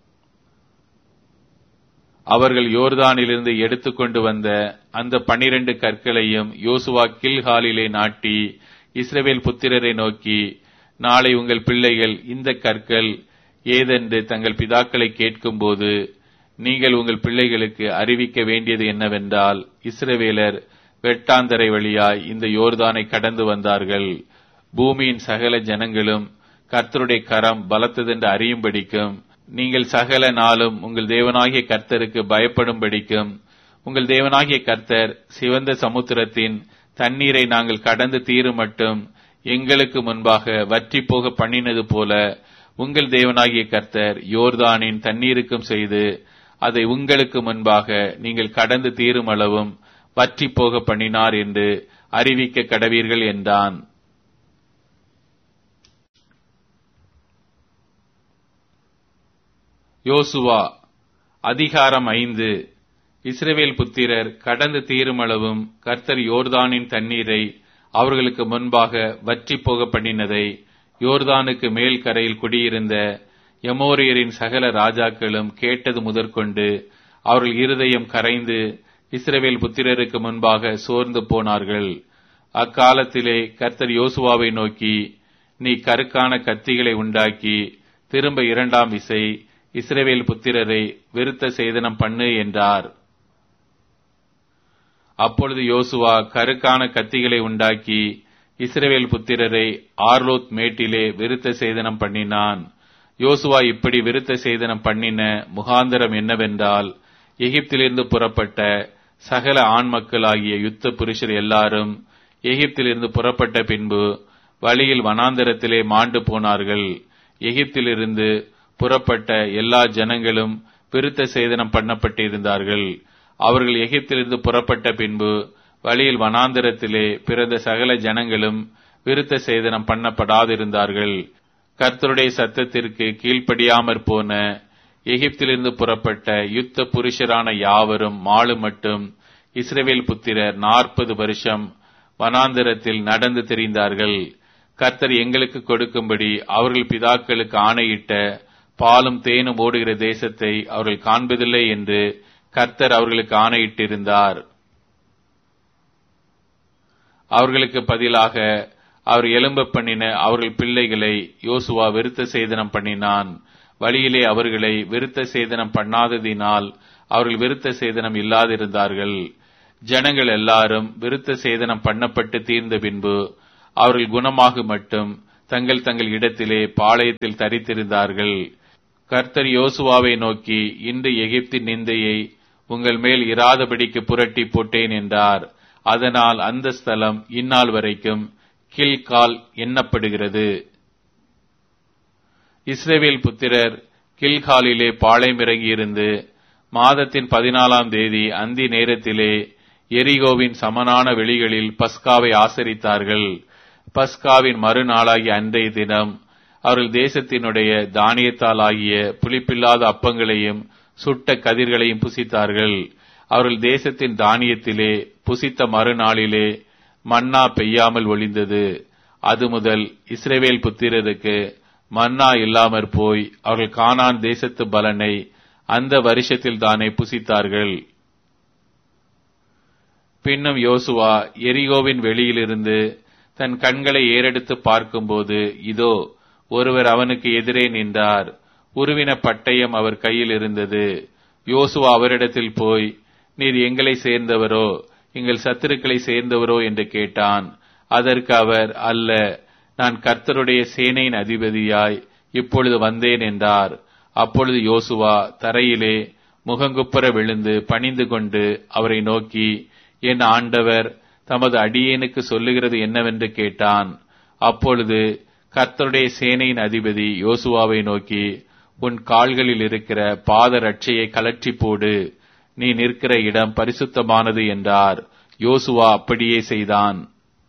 அவர்கள் யோர்தானிலிருந்து எடுத்துக்கொண்டு வந்த அந்த பன்னிரண்டு கற்களையும் யோசுவா கில்காலிலே நாட்டி இஸ்ரவேல் புத்திரரை நோக்கி நாளை உங்கள் பிள்ளைகள் இந்த கற்கள் ஏதென்று தங்கள் பிதாக்களை கேட்கும்போது நீங்கள் உங்கள் பிள்ளைகளுக்கு அறிவிக்க வேண்டியது என்னவென்றால் இஸ்ரவேலர் வெட்டாந்தரை வழியாய் இந்த யோர்தானை கடந்து வந்தார்கள் பூமியின் சகல ஜனங்களும் கர்த்தருடைய கரம் பலத்ததென்று அறியும்படிக்கும் நீங்கள் சகல நாளும் உங்கள் தேவனாகிய கர்த்தருக்கு பயப்படும்படிக்கும் உங்கள் தேவனாகிய கர்த்தர் சிவந்த சமுத்திரத்தின் தண்ணீரை நாங்கள் கடந்து தீரும் மட்டும் எங்களுக்கு முன்பாக வற்றி போக பண்ணினது போல உங்கள் தேவனாகிய கர்த்தர் யோர்தானின் தண்ணீருக்கும் செய்து அதை உங்களுக்கு முன்பாக நீங்கள் கடந்து தீரும் அளவும் வற்றி போக பண்ணினார் என்று அறிவிக்க கடவீர்கள் என்றான் யோசுவா அதிகாரம் ஐந்து இஸ்ரவேல் புத்திரர் கடந்து தீருமளவும் கர்த்தர் யோர்தானின் தண்ணீரை அவர்களுக்கு முன்பாக வற்றி போக பண்ணினதை யோர்தானுக்கு மேல் கரையில் குடியிருந்த எமோரியரின் சகல ராஜாக்களும் கேட்டது முதற்கொண்டு அவர்கள் இருதயம் கரைந்து இஸ்ரவேல் புத்திரருக்கு முன்பாக சோர்ந்து போனார்கள் அக்காலத்திலே கர்த்தர் யோசுவாவை நோக்கி நீ கருக்கான கத்திகளை உண்டாக்கி திரும்ப இரண்டாம் விசை இஸ்ரவேல் புத்திரரை விருத்த சேதனம் பண்ணு என்றார் அப்பொழுது யோசுவா கருக்கான கத்திகளை உண்டாக்கி இஸ்ரவேல் புத்திரரை ஆர்லோத் மேட்டிலே விருத்த சேதனம் பண்ணினான் யோசுவா இப்படி விருத்த சேதனம் பண்ணின முகாந்தரம் என்னவென்றால் எகிப்திலிருந்து புறப்பட்ட சகல ஆண் மக்களாகிய யுத்த புருஷர் எல்லாரும் எகிப்திலிருந்து புறப்பட்ட பின்பு வழியில் வனாந்தரத்திலே மாண்டு போனார்கள் எகிப்திலிருந்து புறப்பட்ட எல்லா ஜனங்களும் விருத்த சேதனம் பண்ணப்பட்டிருந்தார்கள் அவர்கள் எகிப்திலிருந்து புறப்பட்ட பின்பு வழியில் வனாந்தரத்திலே பிறந்த சகல ஜனங்களும் விருத்த சேதனம் பண்ணப்படாதிருந்தார்கள் கர்த்தருடைய சத்தத்திற்கு கீழ்ப்படியாமற் போன எகிப்திலிருந்து புறப்பட்ட யுத்த புருஷரான யாவரும் மாலு மட்டும் இஸ்ரவேல் புத்திரர் நாற்பது வருஷம் வனாந்தரத்தில் நடந்து திரிந்தார்கள் கர்த்தர் எங்களுக்கு கொடுக்கும்படி அவர்கள் பிதாக்களுக்கு ஆணையிட்ட பாலும் தேனும் ஓடுகிற தேசத்தை அவர்கள் காண்பதில்லை என்று கர்த்தர் அவர்களுக்கு ஆணையிட்டிருந்தார் அவர்களுக்கு பதிலாக அவர் எலும்ப பண்ணின அவர்கள் பிள்ளைகளை யோசுவா விருத்த சேதனம் பண்ணினான் வழியிலே அவர்களை விருத்த சேதனம் பண்ணாததினால் அவர்கள் விருத்த சேதனம் இல்லாதிருந்தார்கள் ஜனங்கள் எல்லாரும் விருத்த சேதனம் பண்ணப்பட்டு தீர்ந்த பின்பு அவர்கள் குணமாக மட்டும் தங்கள் தங்கள் இடத்திலே பாளையத்தில் தரித்திருந்தார்கள் கர்த்தர் யோசுவாவை நோக்கி இன்று எகிப்தின் நிந்தையை உங்கள் மேல் இராதபடிக்கு புரட்டி போட்டேன் என்றார் அதனால் அந்த ஸ்தலம் இந்நாள் வரைக்கும் கில்கால் எண்ணப்படுகிறது இஸ்ரேவேல் புத்திரர் கில்காலிலே பாளையமிறங்கியிருந்து மாதத்தின் பதினாலாம் தேதி அந்தி நேரத்திலே எரிகோவின் சமனான வெளிகளில் பஸ்காவை ஆசரித்தார்கள் பஸ்காவின் மறுநாளாகிய அன்றைய தினம் அவர்கள் தேசத்தினுடைய தானியத்தால் ஆகிய புளிப்பில்லாத அப்பங்களையும் சுட்ட கதிர்களையும் புசித்தார்கள் அவர்கள் தேசத்தின் தானியத்திலே புசித்த மறுநாளிலே மன்னா பெய்யாமல் ஒளிந்தது அது முதல் இஸ்ரேவேல் புத்திரருக்கு மன்னா இல்லாமற் போய் அவர்கள் கானான் தேசத்து பலனை அந்த வருஷத்தில் தானே புசித்தார்கள் பின்னும் யோசுவா எரிகோவின் வெளியிலிருந்து தன் கண்களை ஏறெடுத்து பார்க்கும்போது இதோ ஒருவர் அவனுக்கு எதிரே நின்றார் உருவின பட்டயம் அவர் கையில் இருந்தது யோசுவா அவரிடத்தில் போய் நீர் எங்களை சேர்ந்தவரோ எங்கள் சத்துருக்களை சேர்ந்தவரோ என்று கேட்டான் அதற்கு அவர் அல்ல நான் கர்த்தருடைய சேனையின் அதிபதியாய் இப்பொழுது வந்தேன் என்றார் அப்பொழுது யோசுவா தரையிலே முகங்குப்புற விழுந்து பணிந்து கொண்டு அவரை நோக்கி என் ஆண்டவர் தமது அடியேனுக்கு சொல்லுகிறது என்னவென்று கேட்டான் அப்பொழுது கர்த்தருடைய சேனையின் அதிபதி யோசுவாவை நோக்கி உன் கால்களில் இருக்கிற பாத ரட்சையை கலற்றி போடு நீ நிற்கிற இடம் பரிசுத்தமானது என்றார் யோசுவா அப்படியே செய்தான்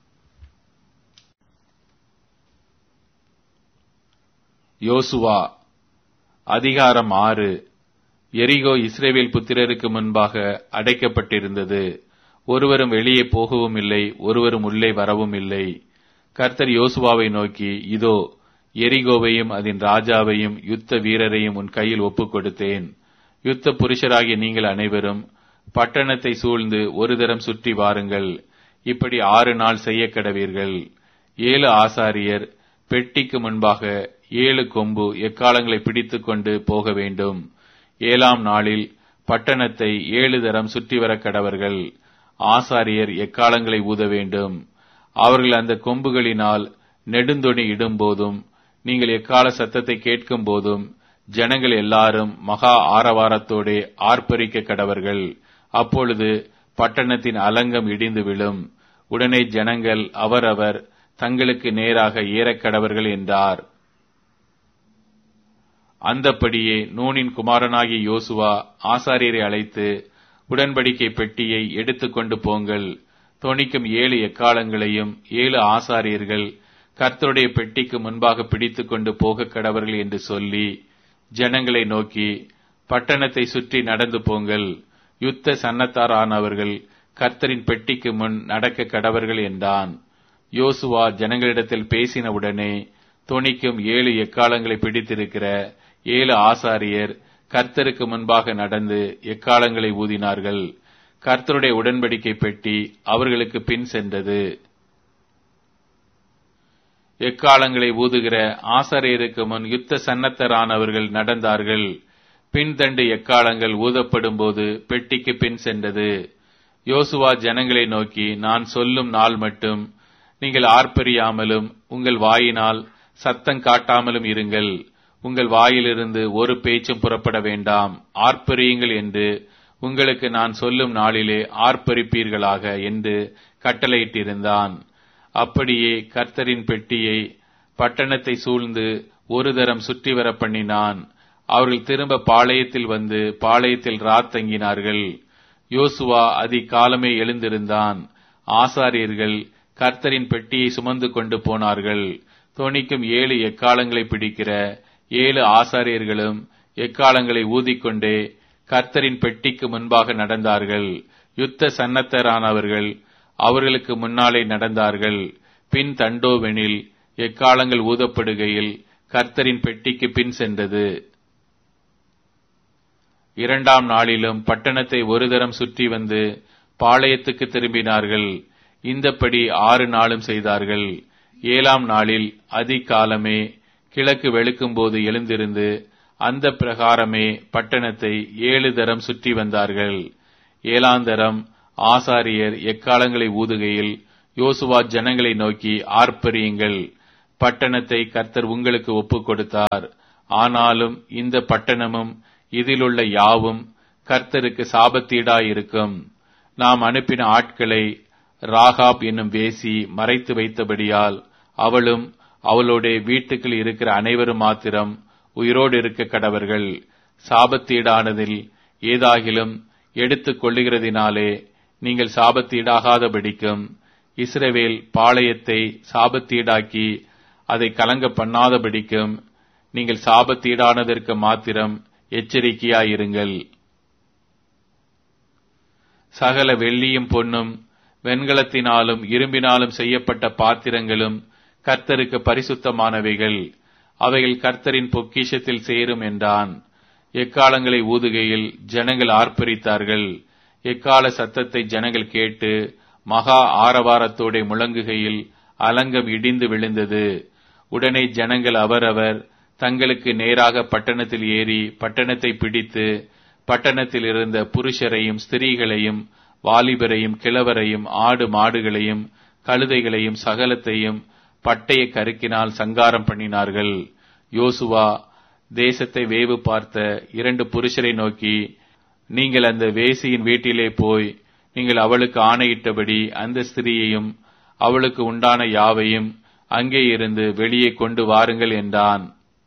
யோசுவா அதிகாரம் ஆறு எரிகோ இஸ்ரேவேல் புத்திரருக்கு முன்பாக அடைக்கப்பட்டிருந்தது ஒருவரும் வெளியே போகவும் இல்லை ஒருவரும் உள்ளே வரவும் இல்லை கர்த்தர் யோசுவாவை நோக்கி இதோ எரிகோவையும் அதன் ராஜாவையும் யுத்த வீரரையும் உன் கையில் ஒப்புக் கொடுத்தேன் யுத்த புருஷராகிய நீங்கள் அனைவரும் பட்டணத்தை சூழ்ந்து ஒரு தரம் சுற்றி வாருங்கள் இப்படி ஆறு நாள் செய்ய கடவீர்கள் ஏழு ஆசாரியர் பெட்டிக்கு முன்பாக ஏழு கொம்பு எக்காலங்களை பிடித்துக் கொண்டு போக வேண்டும் ஏழாம் நாளில் பட்டணத்தை ஏழு தரம் சுற்றி வர கடவர்கள் ஆசாரியர் எக்காலங்களை ஊத வேண்டும் அவர்கள் அந்த கொம்புகளினால் நெடுந்தொணி இடும்போதும் நீங்கள் எக்கால சத்தத்தை கேட்கும் போதும் ஜனங்கள் எல்லாரும் மகா ஆரவாரத்தோடே ஆர்ப்பரிக்க கடவர்கள் அப்பொழுது பட்டணத்தின் அலங்கம் இடிந்து விழும் உடனே ஜனங்கள் அவரவர் தங்களுக்கு நேராக ஏறக்கடவர்கள் என்றார் அந்தப்படியே நூனின் குமாரனாகிய யோசுவா ஆசாரியரை அழைத்து உடன்படிக்கை பெட்டியை எடுத்துக்கொண்டு போங்கள் தொனிக்கும் ஏழு எக்காலங்களையும் ஏழு ஆசாரியர்கள் கர்த்தருடைய பெட்டிக்கு முன்பாக பிடித்துக் கொண்டு போக கடவர்கள் என்று சொல்லி ஜனங்களை நோக்கி பட்டணத்தை சுற்றி நடந்து போங்கள் யுத்த சன்னத்தாரானவர்கள் கர்த்தரின் பெட்டிக்கு முன் நடக்க கடவர்கள் என்றான் யோசுவா ஜனங்களிடத்தில் பேசினவுடனே தொனிக்கும் ஏழு எக்காலங்களை பிடித்திருக்கிற ஏழு ஆசாரியர் கர்த்தருக்கு முன்பாக நடந்து எக்காலங்களை ஊதினார்கள் கர்த்தருடைய உடன்படிக்கை பெட்டி அவர்களுக்கு பின் சென்றது எக்காலங்களை ஊதுகிற ஆசாரியருக்கு முன் யுத்த சன்னத்தரானவர்கள் நடந்தார்கள் பின்தண்டு எக்காலங்கள் ஊதப்படும் போது பெட்டிக்கு பின் சென்றது யோசுவா ஜனங்களை நோக்கி நான் சொல்லும் நாள் மட்டும் நீங்கள் ஆர்ப்பரியாமலும் உங்கள் வாயினால் சத்தம் காட்டாமலும் இருங்கள் உங்கள் வாயிலிருந்து ஒரு பேச்சும் புறப்பட வேண்டாம் ஆர்ப்பரியுங்கள் என்று உங்களுக்கு நான் சொல்லும் நாளிலே ஆர்ப்பரிப்பீர்களாக என்று கட்டளையிட்டிருந்தான் அப்படியே கர்த்தரின் பெட்டியை பட்டணத்தை சூழ்ந்து ஒரு தரம் சுற்றி வர பண்ணினான் அவர்கள் திரும்ப பாளையத்தில் வந்து பாளையத்தில் ராத் தங்கினார்கள் யோசுவா அதிகாலமே எழுந்திருந்தான் ஆசாரியர்கள் கர்த்தரின் பெட்டியை சுமந்து கொண்டு போனார்கள் தொனிக்கும் ஏழு எக்காலங்களை பிடிக்கிற ஏழு ஆசாரியர்களும் எக்காலங்களை ஊதிக்கொண்டே கர்த்தரின் பெட்டிக்கு முன்பாக நடந்தார்கள் யுத்த சன்னத்தரானவர்கள் அவர்களுக்கு முன்னாலே நடந்தார்கள் பின் தண்டோவெனில் எக்காலங்கள் ஊதப்படுகையில் கர்த்தரின் பெட்டிக்கு பின் சென்றது இரண்டாம் நாளிலும் பட்டணத்தை ஒரு தரம் சுற்றி வந்து பாளையத்துக்கு திரும்பினார்கள் இந்தப்படி ஆறு நாளும் செய்தார்கள் ஏழாம் நாளில் அதிகாலமே கிழக்கு வெளுக்கும்போது எழுந்திருந்து அந்த பிரகாரமே பட்டணத்தை ஏழு தரம் சுற்றி வந்தார்கள் ஏழாந்தரம் ஆசாரியர் எக்காலங்களை ஊதுகையில் யோசுவா ஜனங்களை நோக்கி ஆர்ப்பரியுங்கள் பட்டணத்தை கர்த்தர் உங்களுக்கு ஒப்புக் கொடுத்தார் ஆனாலும் இந்த பட்டணமும் இதிலுள்ள யாவும் கர்த்தருக்கு சாபத்தீடாயிருக்கும் நாம் அனுப்பின ஆட்களை ராகாப் என்னும் வேசி மறைத்து வைத்தபடியால் அவளும் அவளுடைய வீட்டுக்குள் இருக்கிற அனைவரும் மாத்திரம் உயிரோடு இருக்க கடவர்கள் சாபத்தீடானதில் ஏதாகிலும் எடுத்துக் கொள்ளுகிறதினாலே நீங்கள் சாபத்தீடாகாதபடிக்கும் இஸ்ரவேல் பாளையத்தை சாபத்தீடாக்கி அதை கலங்க பண்ணாதபடிக்கும் நீங்கள் சாபத்தீடானதற்கு மாத்திரம் எச்சரிக்கையாயிருங்கள் சகல வெள்ளியும் பொன்னும் வெண்கலத்தினாலும் இரும்பினாலும் செய்யப்பட்ட பாத்திரங்களும் கர்த்தருக்கு பரிசுத்தமானவைகள் அவைகள் கர்த்தரின் பொக்கிஷத்தில் சேரும் என்றான் எக்காலங்களை ஊதுகையில் ஜனங்கள் ஆர்ப்பரித்தார்கள் எக்கால சத்தத்தை ஜனங்கள் கேட்டு மகா ஆரவாரத்தோടെ முழங்குகையில் அலங்கம் இடிந்து விழுந்தது உடனே ஜனங்கள் அவரவர் தங்களுக்கு நேராக பட்டணத்தில் ஏறி பட்டணத்தை பிடித்து பட்டணத்தில் இருந்த புருஷரையும் ஸ்திரீகளையும் வாலிபரையும் கிழவரையும் ஆடு மாடுகளையும் கழுதைகளையும் சகலத்தையும் பட்டய கருக்கினால் சங்காரம் பண்ணினார்கள் யோசுவா தேசத்தை வேவு பார்த்த இரண்டு புருஷரை நோக்கி நீங்கள் அந்த வேசியின் வீட்டிலே போய் நீங்கள் அவளுக்கு ஆணையிட்டபடி அந்த ஸ்திரீயையும் அவளுக்கு உண்டான யாவையும் அங்கே இருந்து வெளியே கொண்டு வாருங்கள் என்றான்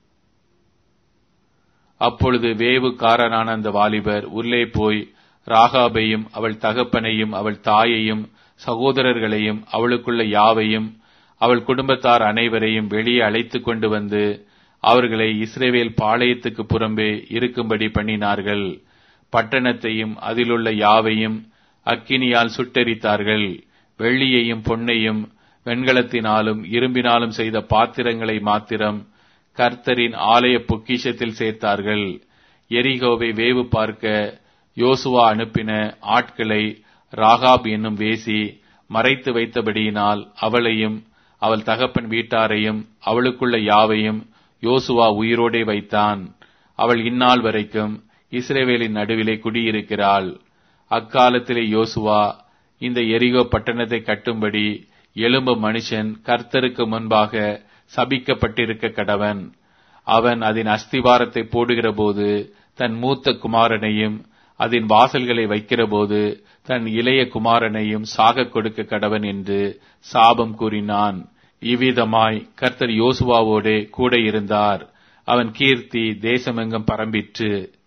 அப்பொழுது வேவுக்காரனான அந்த வாலிபர் உள்ளே போய் ராகாபையும் அவள் தகப்பனையும் அவள் தாயையும் சகோதரர்களையும் அவளுக்குள்ள யாவையும் அவள் குடும்பத்தார் அனைவரையும் வெளியே அழைத்து கொண்டு வந்து அவர்களை இஸ்ரேவேல் பாளையத்துக்கு புறம்பே இருக்கும்படி பண்ணினார்கள் பட்டணத்தையும் அதிலுள்ள யாவையும் அக்கினியால் சுட்டெரித்தார்கள் வெள்ளியையும் பொன்னையும் வெண்கலத்தினாலும் இரும்பினாலும் செய்த பாத்திரங்களை மாத்திரம் கர்த்தரின் ஆலய பொக்கிஷத்தில் சேர்த்தார்கள் எரிகோவை வேவு பார்க்க யோசுவா அனுப்பின ஆட்களை ராகாப் என்னும் வேசி மறைத்து வைத்தபடியினால் அவளையும் அவள் தகப்பன் வீட்டாரையும் அவளுக்குள்ள யாவையும் யோசுவா உயிரோடே வைத்தான் அவள் இந்நாள் வரைக்கும் இஸ்ரேவேலின் நடுவிலே குடியிருக்கிறாள் அக்காலத்திலே யோசுவா இந்த எரிகோ பட்டணத்தை கட்டும்படி எலும்பு மனுஷன் கர்த்தருக்கு முன்பாக சபிக்கப்பட்டிருக்க கடவன் அவன் அதன் அஸ்திவாரத்தை போடுகிற போது தன் மூத்த குமாரனையும் அதன் வாசல்களை வைக்கிறபோது தன் இளைய குமாரனையும் சாக கொடுக்க கடவன் என்று சாபம் கூறினான் இவ்விதமாய் கர்த்தர் யோசுவாவோடே கூட இருந்தார் அவன் கீர்த்தி தேசமெங்கும் பரம்பிற்று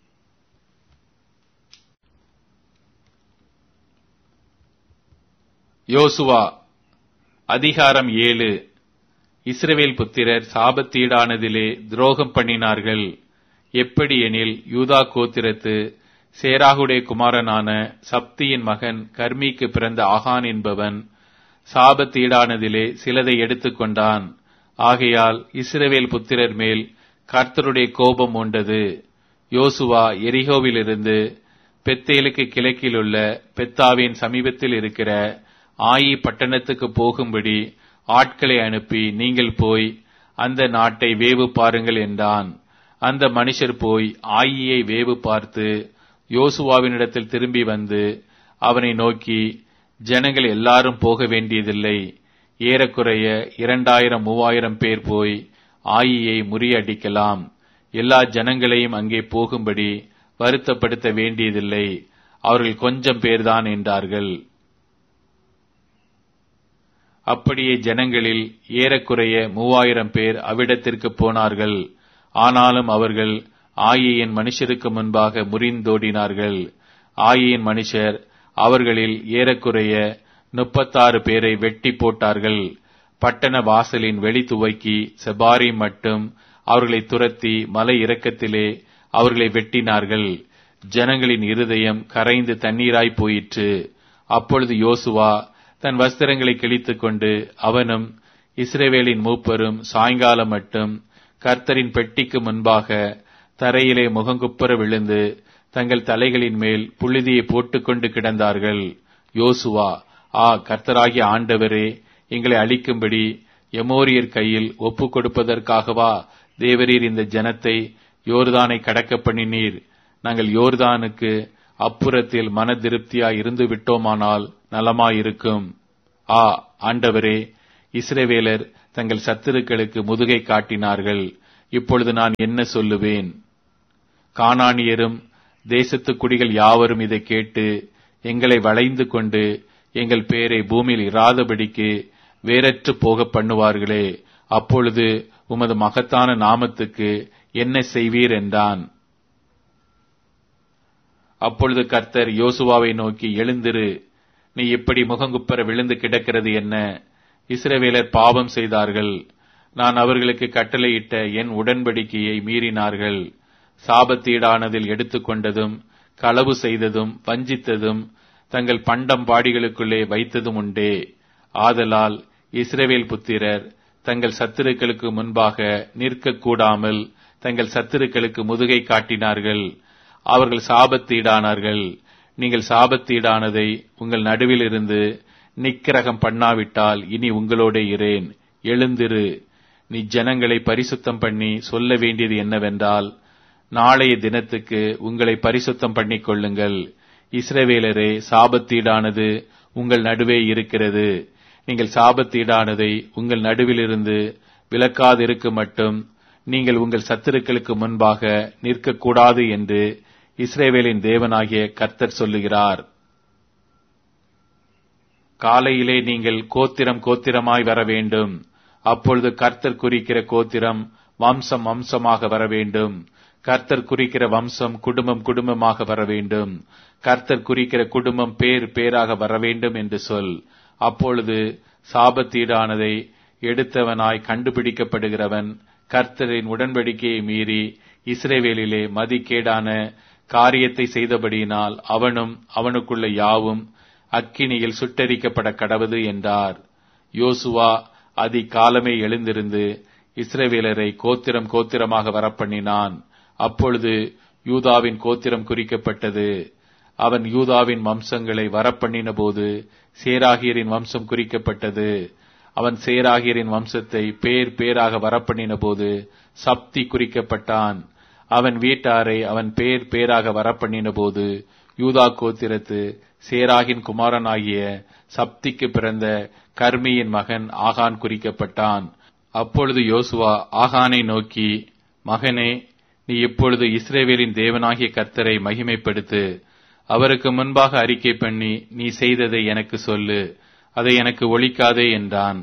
யோசுவா அதிகாரம் ஏழு இஸ்ரவேல் புத்திரர் சாபத்தீடானதிலே துரோகம் பண்ணினார்கள் எப்படி எனில் யூதா கோத்திரத்து சேராகுடைய குமாரனான சப்தியின் மகன் கர்மிக்கு பிறந்த ஆகான் என்பவன் சாபத்தீடானதிலே சிலதை எடுத்துக்கொண்டான் ஆகையால் இஸ்ரவேல் புத்திரர் மேல் கர்த்தருடைய கோபம் உண்டது யோசுவா எரிகோவிலிருந்து பெத்தேலுக்கு கிழக்கிலுள்ள பெத்தாவின் சமீபத்தில் இருக்கிற ஆயி பட்டணத்துக்கு போகும்படி ஆட்களை அனுப்பி நீங்கள் போய் அந்த நாட்டை வேவு பாருங்கள் என்றான் அந்த மனுஷர் போய் ஆயியை வேவு பார்த்து யோசுவாவினிடத்தில் திரும்பி வந்து அவனை நோக்கி ஜனங்கள் எல்லாரும் போக வேண்டியதில்லை ஏறக்குறைய இரண்டாயிரம் மூவாயிரம் பேர் போய் ஆயியை முறியடிக்கலாம் எல்லா ஜனங்களையும் அங்கே போகும்படி வருத்தப்படுத்த வேண்டியதில்லை அவர்கள் கொஞ்சம் பேர்தான் என்றார்கள் அப்படியே ஜனங்களில் ஏறக்குறைய மூவாயிரம் பேர் அவ்விடத்திற்கு போனார்கள் ஆனாலும் அவர்கள் ஆயியின் மனுஷருக்கு முன்பாக முறிந்தோடினார்கள் ஆயியின் மனுஷர் அவர்களில் ஏறக்குறைய முப்பத்தாறு பேரை வெட்டி போட்டார்கள் பட்டண வாசலின் வெளி துவக்கி செபாரி மட்டும் அவர்களை துரத்தி மலை இறக்கத்திலே அவர்களை வெட்டினார்கள் ஜனங்களின் இருதயம் கரைந்து தண்ணீராய் போயிற்று அப்பொழுது யோசுவா தன் வஸ்திரங்களை கிழித்துக் கொண்டு அவனும் இஸ்ரேவேலின் மூப்பரும் சாயங்காலம் மட்டும் கர்த்தரின் பெட்டிக்கு முன்பாக தரையிலே முகங்குப்புற விழுந்து தங்கள் தலைகளின் மேல் புழுதியை போட்டுக்கொண்டு கிடந்தார்கள் யோசுவா ஆ கர்த்தராகிய ஆண்டவரே எங்களை அழிக்கும்படி எமோரியர் கையில் ஒப்புக் கொடுப்பதற்காகவா தேவரீர் இந்த ஜனத்தை யோர்தானை கடக்க பண்ணினீர் நாங்கள் யோர்தானுக்கு அப்புறத்தில் மன திருப்தியாய் இருந்து விட்டோமானால் நலமாயிருக்கும் ஆ ஆண்டவரே இஸ்ரவேலர் தங்கள் சத்துருக்களுக்கு முதுகை காட்டினார்கள் இப்பொழுது நான் என்ன சொல்லுவேன் கானானியரும் தேசத்து குடிகள் யாவரும் இதை கேட்டு எங்களை வளைந்து கொண்டு எங்கள் பேரை பூமியில் இராதபடிக்கு வேறற்று போக பண்ணுவார்களே அப்பொழுது உமது மகத்தான நாமத்துக்கு என்ன செய்வீர் என்றான் அப்பொழுது கர்த்தர் யோசுவாவை நோக்கி எழுந்திரு நீ இப்படி முகங்குப்பர விழுந்து கிடக்கிறது என்ன இஸ்ரவேலர் பாவம் செய்தார்கள் நான் அவர்களுக்கு கட்டளையிட்ட என் உடன்படிக்கையை மீறினார்கள் சாபத்தீடானதில் எடுத்துக்கொண்டதும் களவு செய்ததும் வஞ்சித்ததும் தங்கள் பண்டம் பாடிகளுக்குள்ளே வைத்ததும் உண்டே ஆதலால் இஸ்ரவேல் புத்திரர் தங்கள் சத்துருக்களுக்கு முன்பாக நிற்கக்கூடாமல் தங்கள் சத்துருக்களுக்கு முதுகை காட்டினார்கள் அவர்கள் சாபத்தீடானார்கள் நீங்கள் சாபத்தீடானதை உங்கள் நடுவில் இருந்து நிக்கிரகம் பண்ணாவிட்டால் இனி உங்களோட இரேன் எழுந்திரு நீ ஜனங்களை பரிசுத்தம் பண்ணி சொல்ல வேண்டியது என்னவென்றால் நாளைய தினத்துக்கு உங்களை பரிசுத்தம் பண்ணிக் கொள்ளுங்கள் இஸ்ரவேலரே சாபத்தீடானது உங்கள் நடுவே இருக்கிறது நீங்கள் சாபத்தீடானதை உங்கள் நடுவிலிருந்து விலக்காதிருக்க மட்டும் நீங்கள் உங்கள் சத்துருக்களுக்கு முன்பாக நிற்கக்கூடாது என்று இஸ்ரேவேலின் தேவனாகிய கர்த்தர் சொல்லுகிறார் காலையிலே நீங்கள் கோத்திரம் கோத்திரமாய் வர வேண்டும் அப்பொழுது கர்த்தர் குறிக்கிற கோத்திரம் வம்சம் வம்சமாக வர வேண்டும் கர்த்தர் குறிக்கிற வம்சம் குடும்பம் குடும்பமாக வர வேண்டும் கர்த்தர் குறிக்கிற குடும்பம் பேர் பேராக வர வேண்டும் என்று சொல் அப்பொழுது சாபத்தீடானதை எடுத்தவனாய் கண்டுபிடிக்கப்படுகிறவன் கர்த்தரின் உடன்படிக்கையை மீறி இஸ்ரேவேலிலே மதிக்கேடான காரியத்தை செய்தபடியினால் அவனும் அவனுக்குள்ள யாவும் அக்கினியில் சுட்டரிக்கப்பட கடவது என்றார் யோசுவா அதி காலமே எழுந்திருந்து இஸ்ரவேலரை கோத்திரம் கோத்திரமாக வரப்பண்ணினான் அப்பொழுது யூதாவின் கோத்திரம் குறிக்கப்பட்டது அவன் யூதாவின் வம்சங்களை வரப்பண்ணின போது சேராகியரின் வம்சம் குறிக்கப்பட்டது அவன் சேராகியரின் வம்சத்தை பேர் பேராக வரப்பண்ணின போது சப்தி குறிக்கப்பட்டான் அவன் வீட்டாரை அவன் பேர் பேராக வரப்பண்ணின போது யூதா கோத்திரத்து சேராகின் குமாரனாகிய சப்திக்கு பிறந்த கர்மியின் மகன் ஆகான் குறிக்கப்பட்டான் அப்பொழுது யோசுவா ஆகானை நோக்கி மகனே நீ இப்பொழுது இஸ்ரேவேலின் தேவனாகிய கர்த்தரை மகிமைப்படுத்து அவருக்கு முன்பாக அறிக்கை பண்ணி நீ செய்ததை எனக்கு சொல்லு அதை எனக்கு ஒழிக்காதே என்றான்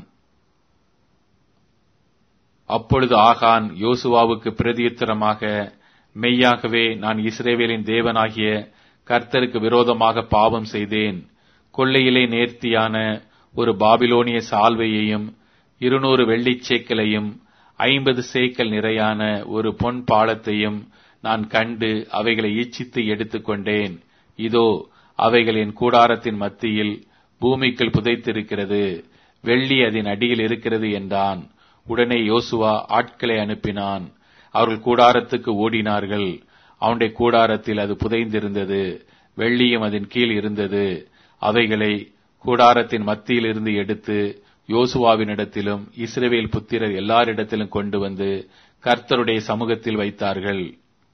அப்பொழுது ஆகான் யோசுவாவுக்கு பிரதியுத்தரமாக மெய்யாகவே நான் இஸ்ரேவேலின் தேவனாகிய கர்த்தருக்கு விரோதமாக பாவம் செய்தேன் கொள்ளையிலே நேர்த்தியான ஒரு பாபிலோனிய சால்வையையும் இருநூறு வெள்ளிச் சேக்கலையும் ஐம்பது சேக்கல் நிறையான ஒரு பொன் பாலத்தையும் நான் கண்டு அவைகளை ஈச்சித்து எடுத்துக்கொண்டேன் இதோ அவைகள் என் கூடாரத்தின் மத்தியில் பூமிக்குள் புதைத்திருக்கிறது வெள்ளி அதன் அடியில் இருக்கிறது என்றான் உடனே யோசுவா ஆட்களை அனுப்பினான் அவர்கள் கூடாரத்துக்கு ஓடினார்கள் அவனுடைய கூடாரத்தில் அது புதைந்திருந்தது வெள்ளியும் அதன் கீழ் இருந்தது அவைகளை கூடாரத்தின் மத்தியில் இருந்து எடுத்து யோசுவாவினிடத்திலும் இஸ்ரவேல் புத்திரர் எல்லாரிடத்திலும் கொண்டு வந்து கர்த்தருடைய சமூகத்தில் வைத்தார்கள்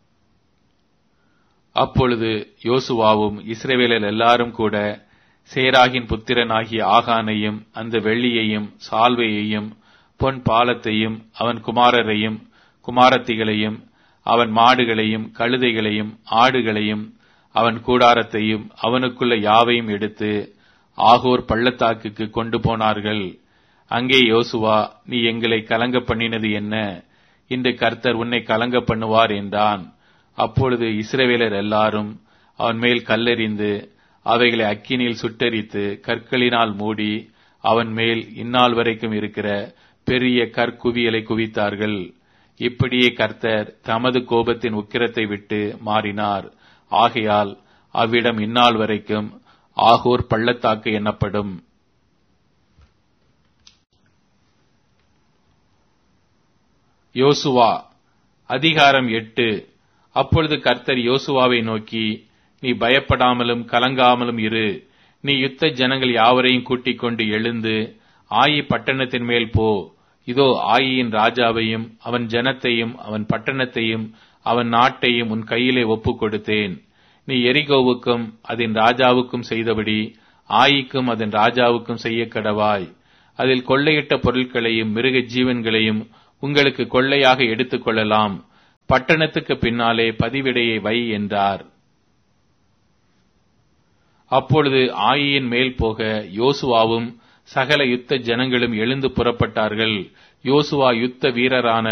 அப்பொழுது யோசுவாவும் இஸ்ரவேலர் எல்லாரும் கூட சேராகின் புத்திரனாகிய ஆகானையும் அந்த வெள்ளியையும் சால்வையையும் பொன் பாலத்தையும் அவன் குமாரரையும் குமாரத்திகளையும் அவன் மாடுகளையும் கழுதைகளையும் ஆடுகளையும் அவன் கூடாரத்தையும் அவனுக்குள்ள யாவையும் எடுத்து ஆகோர் பள்ளத்தாக்குக்கு கொண்டு போனார்கள் அங்கே யோசுவா நீ எங்களை கலங்க பண்ணினது என்ன இன்று கர்த்தர் உன்னை கலங்க பண்ணுவார் என்றான் அப்பொழுது இஸ்ரவேலர் எல்லாரும் அவன் மேல் கல்லெறிந்து அவைகளை அக்கினியில் சுட்டரித்து கற்களினால் மூடி அவன் மேல் இந்நாள் வரைக்கும் இருக்கிற பெரிய கற்குவியலை குவித்தார்கள் இப்படியே கர்த்தர் தமது கோபத்தின் உக்கிரத்தை விட்டு மாறினார் ஆகையால் அவ்விடம் இந்நாள் வரைக்கும் ஆகூர் பள்ளத்தாக்கு எனப்படும் யோசுவா அதிகாரம் எட்டு அப்பொழுது கர்த்தர் யோசுவாவை நோக்கி நீ பயப்படாமலும் கலங்காமலும் இரு நீ யுத்த ஜனங்கள் யாவரையும் கூட்டிக் கொண்டு எழுந்து ஆயி பட்டணத்தின் மேல் போ இதோ ஆயியின் ராஜாவையும் அவன் ஜனத்தையும் அவன் பட்டணத்தையும் அவன் நாட்டையும் உன் கையிலே ஒப்புக் கொடுத்தேன் நீ எரிகோவுக்கும் அதன் ராஜாவுக்கும் செய்தபடி ஆயிக்கும் அதன் ராஜாவுக்கும் செய்ய கடவாய் அதில் கொள்ளையிட்ட பொருட்களையும் மிருக ஜீவன்களையும் உங்களுக்கு கொள்ளையாக எடுத்துக் கொள்ளலாம் பட்டணத்துக்கு பின்னாலே பதிவிடையை வை என்றார் அப்பொழுது ஆயியின் மேல் போக யோசுவாவும் சகல யுத்த ஜனங்களும் எழுந்து புறப்பட்டார்கள் யோசுவா யுத்த வீரரான